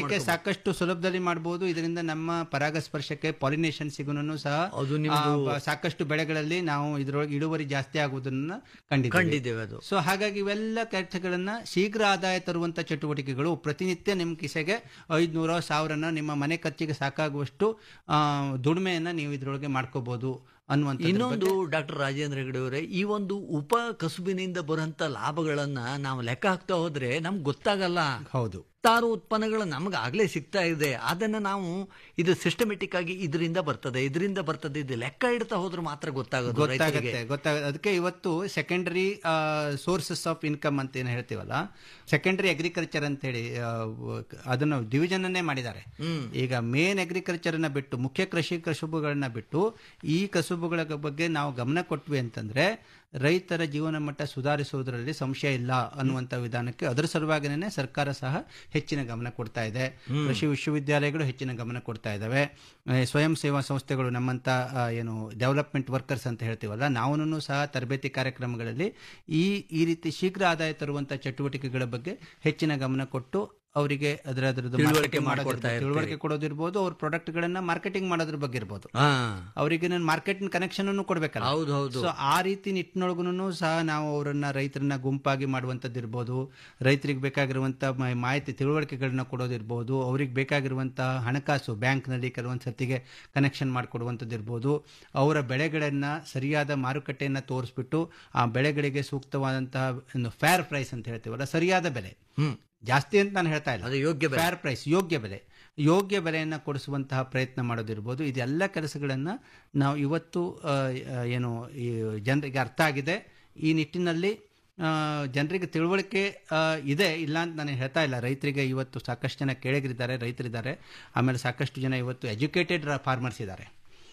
ಸಾಕಷ್ಟು ಸುಲಭದಲ್ಲಿ ಮಾಡಬಹುದು ಇದರಿಂದ ನಮ್ಮ ಪರಾಗಸ್ಪರ್ಶಕ್ಕೆ ಪಾಲಿನೇಷನ್ ಸಿಗುನು ಸಹ ಅದು ನಿಮ್ದು- ಆ, ಬ- ಸಾಕಷ್ಟು ಬೆಳೆಗಳಲ್ಲಿ ನಾವು ಇದರೊಳಗೆ ಇಳುವರಿ ಜಾಸ್ತಿ ಆಗುವುದನ್ನ ಕಂಡಿದ್ದೇವೆ ಕಂಡಿದ್ದೇವೆ ಅದು. ಸೊ ಹಾಗಾಗಿ ಇವೆಲ್ಲ ಕೆಲಸಗಳನ್ನ ಶೀಘ್ರ ಆದಾಯ ತರುವಂತ ಚಟುವಟಿಕೆಗಳು ಪ್ರತಿನಿತ್ಯ ನಿಮ್ಮ ಕಿಸೆಗೆ ಐದ್ನೂರ ಸಾವಿರನ ನಿಮ್ಮ ಮನೆ ಖರ್ಚಿಗೆ ಸಾಕಾಗುವಷ್ಟು ಆ, ದುಡಿಮೆಯನ್ನ ನೀವು ಇದರೊಳಗೆ ಮಾಡ್ಕೋಬಹುದು ಅನ್ನುವಂಥ ಇನ್ನೊಂದು ಡಾಕ್ಟರ್ ರಾಜೇಂದ್ರ ಹೆಗಡೆ ಅವರೇ ಈ ಒಂದು ಉಪ ಕಸುಬಿನಿಂದ ಬರುವಂತ ಲಾಭಗಳನ್ನ ನಾವು ಲೆಕ್ಕ ಹಾಕ್ತಾ ಹೋದ್ರೆ ನಮ್ಗೆ ಗೊತ್ತಾಗಲ್ಲ ಹೌದು ಹತ್ತಾರು ಉತ್ಪನ್ನಗಳು ನಮ್ಗೆ ಆಗ್ಲೇ ಸಿಗ್ತಾ ಇದೆ ಅದನ್ನ ನಾವು ಇದು ಸಿಸ್ಟಮೆಟಿಕ್ ಆಗಿ ಇದರಿಂದ ಬರ್ತದೆ ಇದರಿಂದ ಬರ್ತದೆ ಇದು ಲೆಕ್ಕ ಇಡ್ತಾ ಹೋದ್ರೆ ಮಾತ್ರ ಗೊತ್ತಾಗೋದು ಗೊತ್ತಾಗತ್ತೆ ರೈತರಿಗೆ. ಗೊತ್ತಾಗ ಅದಕ್ಕೆ ಇವತ್ತು ಸೆಕೆಂಡರಿ ಸೋರ್ಸಸ್ ಆಫ್ ಇನ್ಕಮ್ ಅಂತ ಏನು ಹೇಳ್ತೀವಲ್ಲ ಸೆಕೆಂಡರಿ ಅಗ್ರಿಕಲ್ಚರ್ ಅಂತ ಹೇಳಿ ಆ, ವ- ಅದನ್ನು ಡಿವಿಷನ್ ಅನ್ನೇ ಮಾಡಿದ್ದಾರೆ ಹ್ಮ್. ಈಗ ಮೇನ್ ಅಗ್ರಿಕಲ್ಚರ್ ಅನ್ನ ಬಿಟ್ಟು ಮುಖ್ಯ ಕೃಷಿ ಕಸುಬುಗಳನ್ನ ಬಿಟ್ಟು ಈ ಕಸುಬುಗಳ ಬಗ್ಗೆ ನಾವು ಗಮನ ಕೊಟ್ವಿ ಅಂತಂದ್ರೆ ರೈತರ ಜೀವನ ಮಟ್ಟ ಸುಧಾರಿಸುವುದರಲ್ಲಿ ಸಂಶಯ ಇಲ್ಲ ಅನ್ನುವಂಥ ವಿಧಾನಕ್ಕೆ ಅದರ ಸಲುವಾಗಿನೇ ಸರ್ಕಾರ ಸಹ ಹೆಚ್ಚಿನ ಗಮನ ಕೊಡ್ತಾ ಇದೆ ಹ್ಮ್. ಕೃಷಿ ವಿಶ್ವವಿದ್ಯಾಲಯಗಳು ಹೆಚ್ಚಿನ ಗಮನ ಕೊಡ್ತಾ ಇದ್ದಾವೆ ಆ, ಸ್ವಯಂ ಸೇವಾ ಸಂಸ್ಥೆಗಳು ನಮ್ಮಂತ ಆ, ಏನು ಡೆವಲಪ್ಮೆಂಟ್ ವರ್ಕರ್ಸ್ ಅಂತ ಹೇಳ್ತೀವಲ್ಲ ನಾವು ಸಹ ತರಬೇತಿ ಕಾರ್ಯಕ್ರಮಗಳಲ್ಲಿ ಈ ಈ ರೀತಿ ಶೀಘ್ರ ಆದಾಯ ತರುವಂತ ಚಟುವಟಿಕೆಗಳ ಬಗ್ಗೆ ಹೆಚ್ಚಿನ ಗಮನ ಕೊಟ್ಟು ಅವರಿಗೆ ಅದರ ಅದರದ್ದು ತಿಳುವಳಿಕೆ marketing ಮಾಡ್ಕೊಡ್ತಾ ಮಾಡೋದಿರ್ಬೋದು, ಇರ್ತೀರಿ. ತಿಳುವಳಿಕೆ ಕೊಡೋದಿರ್ಬೋದು ಅವ್ರ ಪ್ರಾಡಕ್ಟ್ ಗಳನ್ನ ಮಾರ್ಕೆಟಿಂಗ್ ಮಾಡೋದ್ರ ಬಗ್ಗೆ ಇರ್ಬೋದು ಹಾ. ಅವರಿಗೆ ನಾನು ಮಾರ್ಕೆಟ್ ಕನೆಕ್ಷನ್ ಅನ್ನು ಕೊಡ್ಬೇಕಲ್ಲ ಹೌದು, ಹೌದು. ಸೊ ಆ ರೀತಿ ನಿಟ್ಟಿನೊಳಗುನು ಸಹ ನಾವು ಅವರನ್ನ ರೈತರನ್ನ ಗುಂಪಾಗಿ ಮಾಡುವಂಥದ್ದು ಇರ್ಬೋದು ರೈತರಿಗೆ ಬೇಕಾಗಿರುವಂತ ಮ- ಮಾಹಿತಿ ತಿಳುವಳಿಕೆಗಳನ್ನ ಕೊಡೋದಿರ್ಬೋದು ಅವ್ರಿಗೆ ಬೇಕಾಗಿರುವಂತಹ ಹಣಕಾಸು ಬ್ಯಾಂಕ್ನಲ್ಲಿ ಕೆಲವೊಂದು ಸರ್ತಿಗೆ ಕನೆಕ್ಷನ್ ಮಾಡಿಕೊಡುವಂಥದ್ದು ಇರ್ಬೋದು ಅವರ ಬೆಳೆಗಳನ್ನ ಸರಿಯಾದ ಮಾರುಕಟ್ಟೆಯನ್ನ ತೋರಿಸ್ಬಿಟ್ಟು ಆ ಬೆಳೆಗಳಿಗೆ ಸೂಕ್ತವಾದಂತಹ ಒಂದು ಫೇರ್ ಪ್ರೈಸ್ ಅಂತ ಹೇಳ್ತೀವಲ್ಲ ಸರಿಯಾದ ಬೆಲೆ ಹ್ಮ್ ಜಾಸ್ತಿ ಅಂತ ನಾನು ಹೇಳ್ತಾ ಇಲ್ಲ ಅದು ಯೋಗ್ಯ ಬೆಲೆ. ಫೇರ್ ಪ್ರೈಸ್ ಯೋಗ್ಯ ಬೆಲೆ ಯೋಗ್ಯ ಬೆಲೆಯನ್ನು ಕೊಡಿಸುವಂತಹ ಪ್ರಯತ್ನ ಮಾಡೋದಿರ್ಬೋದು ಇದೆಲ್ಲ ಕೆಲಸಗಳನ್ನ ನಾವು ಇವತ್ತು ಆ, ಆ, ಏನು ಈ ಜನರಿಗೆ ಅರ್ಥ ಆಗಿದೆ ಈ ನಿಟ್ಟಿನಲ್ಲಿ ಆ, ಜನರಿಗೆ ತಿಳುವಳಿಕೆ ಆ, ಇದೆ ಇಲ್ಲ ಅಂತ ನಾನು ಹೇಳ್ತಾ ಇಲ್ಲ ರೈತರಿಗೆ ಇವತ್ತು ಸಾಕಷ್ಟು ಜನ ಕೆಳಗಿರಿದ್ದಾರೆ ರೈತರಿದ್ದಾರೆ ಆಮೇಲೆ ಸಾಕಷ್ಟು ಜನ ಇವತ್ತು ಎಜುಕೇಟೆಡ್ ಫಾರ್ಮರ್ಸ್ ಇದ್ದಾರೆ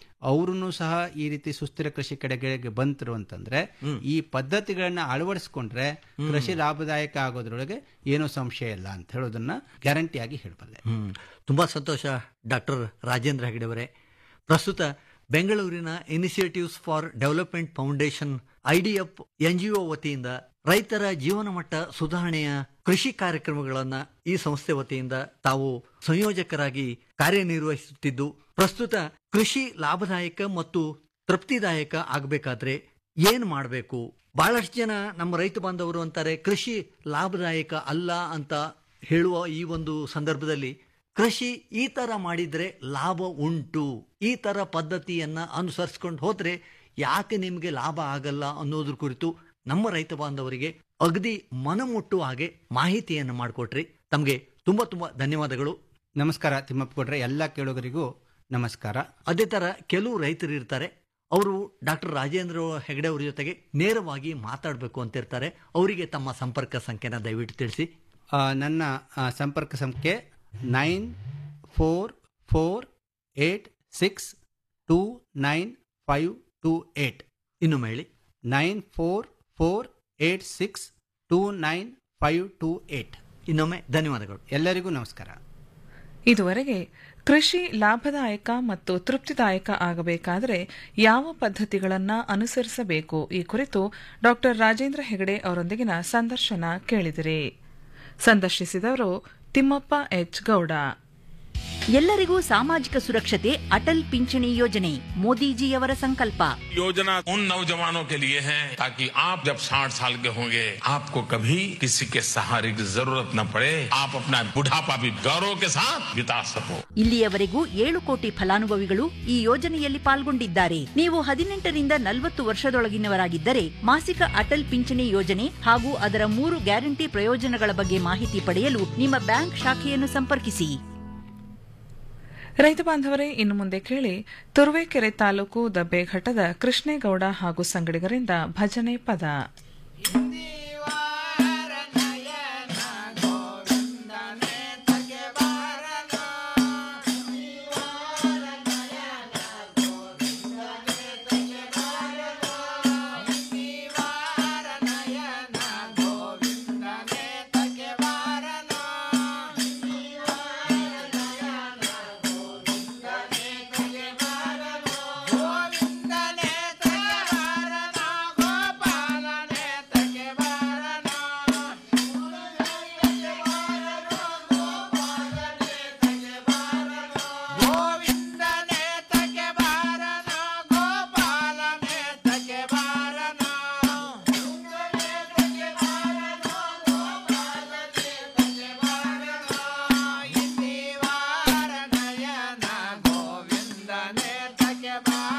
ಅವರು ಸಹ ಈ ರೀತಿ ಸುಸ್ಥಿರ ಕೃಷಿ ಕಡೆಗೆ ಬಂತರು ಅಂತಂದ್ರೆ ಈ ಪದ್ಧತಿಗಳನ್ನ ಅಳವಡಿಸ್ಕೊಂಡ್ರೆ ಕೃಷಿ ಲಾಭದಾಯಕ ಆಗೋದ್ರೊಳಗೆ ಏನೂ ಸಂಶಯ ಇಲ್ಲ ಅಂತ ಹೇಳೋದನ್ನ ಗ್ಯಾರಂಟಿಯಾಗಿ ಹೇಳಬಲ್ಲೆ ಹ್ಮ್ ತುಂಬಾ ಸಂತೋಷ ಡಾಕ್ಟರ್ ರಾಜೇಂದ್ರ ಹೆಗಡೆ ಅವರೇ ಪ್ರಸ್ತುತ ಬೆಂಗಳೂರಿನ initiatives for development foundation IDF NGO ವತಿಯಿಂದ ರೈತರ ಜೀವನ ಮಟ್ಟ ಸುಧಾರಣೆಯ ಕೃಷಿ ಕಾರ್ಯಕ್ರಮಗಳನ್ನ ಈ ಸಂಸ್ಥೆ ವತಿಯಿಂದ ತಾವು ಸಂಯೋಜಕರಾಗಿ ಕಾರ್ಯನಿರ್ವಹಿಸುತ್ತಿದ್ದು ಪ್ರಸ್ತುತ ಕೃಷಿ ಲಾಭದಾಯಕ ಮತ್ತು ತೃಪ್ತಿದಾಯಕ ಆಗಬೇಕಾದ್ರೆ ಏನ್ ಮಾಡಬೇಕು ಬಹಳಷ್ಟು ಜನ ನಮ್ಮ ರೈತ ಬಾಂಧವರು ಅಂತಾರೆ ಕೃಷಿ ಲಾಭದಾಯಕ ಅಲ್ಲ ಅಂತ ಹೇಳುವ ಈ ಒಂದು ಸಂದರ್ಭದಲ್ಲಿ ಕೃಷಿ ಈ ತರ ಮಾಡಿದ್ರೆ ಲಾಭ ಉಂಟು ಈ ತರ ಪದ್ಧತಿಯನ್ನ ಅನುಸರಿಸ್ಕೊಂಡು ಹೋದ್ರೆ ಯಾಕೆ ನಿಮಗೆ ಲಾಭ ಆಗಲ್ಲ ಅನ್ನೋದ್ರ ಕುರಿತು ನಮ್ಮ ರೈತ ಬಾಂಧವರಿಗೆ ಅಗದಿ ಮನಮುಟ್ಟುವ ಹಾಗೆ ಮಾಹಿತಿಯನ್ನು ಮಾಡಿಕೊಟ್ರಿ ತಮಗೆ ತುಂಬಾ ತುಂಬಾ ಧನ್ಯವಾದಗಳು ನಮಸ್ಕಾರ ತಿಮ್ಮಪ್ಪ ಕೊಟ್ರೆ ಎಲ್ಲ ಕೇಳುಗರಿಗೂ ನಮಸ್ಕಾರ ಅದೇ ತರ ಕೆಲವು ರೈತರು ಇರ್ತಾರೆ ಅವರು ಡಾಕ್ಟರ್ ರಾಜೇಂದ್ರ ಹೆಗಡೆ ಅವರ ಜೊತೆಗೆ ನೇರವಾಗಿ ಮಾತಾಡಬೇಕು ಅಂತ ಇರ್ತಾರೆ ಅವರಿಗೆ ತಮ್ಮ ಸಂಪರ್ಕ ಸಂಖ್ಯೆನ ದಯವಿಟ್ಟು ತಿಳಿಸಿ ಆ, ನನ್ನ ಆ, ಸಂಪರ್ಕ ಸಂಖ್ಯೆ nine four four eight six two nine five two eight ಇನ್ನೊಮ್ಮೆ ಹೇಳಿ nine four four eight six two nine five two eight ಇನ್ನೊಮ್ಮೆ ಧನ್ಯವಾದಗಳು ಎಲ್ಲರಿಗೂ ನಮಸ್ಕಾರ ಇದುವರೆಗೆ ಕೃಷಿ ಲಾಭದಾಯಕ ಮತ್ತು ತೃಪ್ತಿದಾಯಕ ಆಗಬೇಕಾದರೆ ಯಾವ ಪದ್ಧತಿಗಳನ್ನು ಅನುಸರಿಸಬೇಕು ಈ ಕುರಿತು ಡಾ ರಾಜೇಂದ್ರ ಹೆಗಡೆ ಅವರೊಂದಿಗಿನ ಸಂದರ್ಶನ ಕೇಳಿದಿರಿ ಸಂದರ್ಶಿಸಿದವರು ತಿಮ್ಮಪ್ಪ ಎಚ್ ಗೌಡ ಎಲ್ಲರಿಗೂ ಸಾಮಾಜಿಕ ಸುರಕ್ಷತೆ ಅಟಲ್ ಪಿಂಚಣಿ ಯೋಜನೆ ಮೋದಿಜಿಯವರ ಸಂಕಲ್ಪ योजना उन नौजवानों के लिए है ताकि आप जब 60 साल के होंगे आपको कभी किसी के सहारे की जरूरत न पड़े आप अपना बुढ़ापा भी गौरव के साथ बिता सको ಇಲ್ಲಿಯವರೆಗೂ ಏಳು ಕೋಟಿ ಫಲಾನುಭವಿಗಳು ಈ ಯೋಜನೆಯಲ್ಲಿ ಪಾಲ್ಗೊಂಡಿದ್ದಾರೆ ನೀವು ಹದಿನೆಂಟರಿಂದ ನಲವತ್ತು ವರ್ಷದೊಳಗಿನವರಾಗಿದ್ದರೆ ಮಾಸಿಕ ಅಟಲ್ ಪಿಂಚಣಿ ಯೋಜನೆ ಹಾಗೂ ಅದರ ಮೂರು ಗ್ಯಾರಂಟಿ ಪ್ರಯೋಜನಗಳ ಬಗ್ಗೆ ಮಾಹಿತಿ ಪಡೆಯಲು ನಿಮ್ಮ ಬ್ಯಾಂಕ್ ಶಾಖೆಯನ್ನು ಸಂಪರ್ಕಿಸಿ ರೈತ ಬಾಂಧವರೇ ಇನ್ನು ಮುಂದೆ ಕೇಳಿ ತುರುವೇಕೆರೆ ತಾಲೂಕು ದಬ್ಬೆಘಟ್ಟದ ಕೃಷ್ಣೇಗೌಡ ಹಾಗೂ ಸಂಗಡಿಗರಿಂದ ಭಜನೆ ಪದ ಗೋಪಾಲನೆ ತಗೆ ಬಾರನ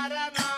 ಕಾರಣ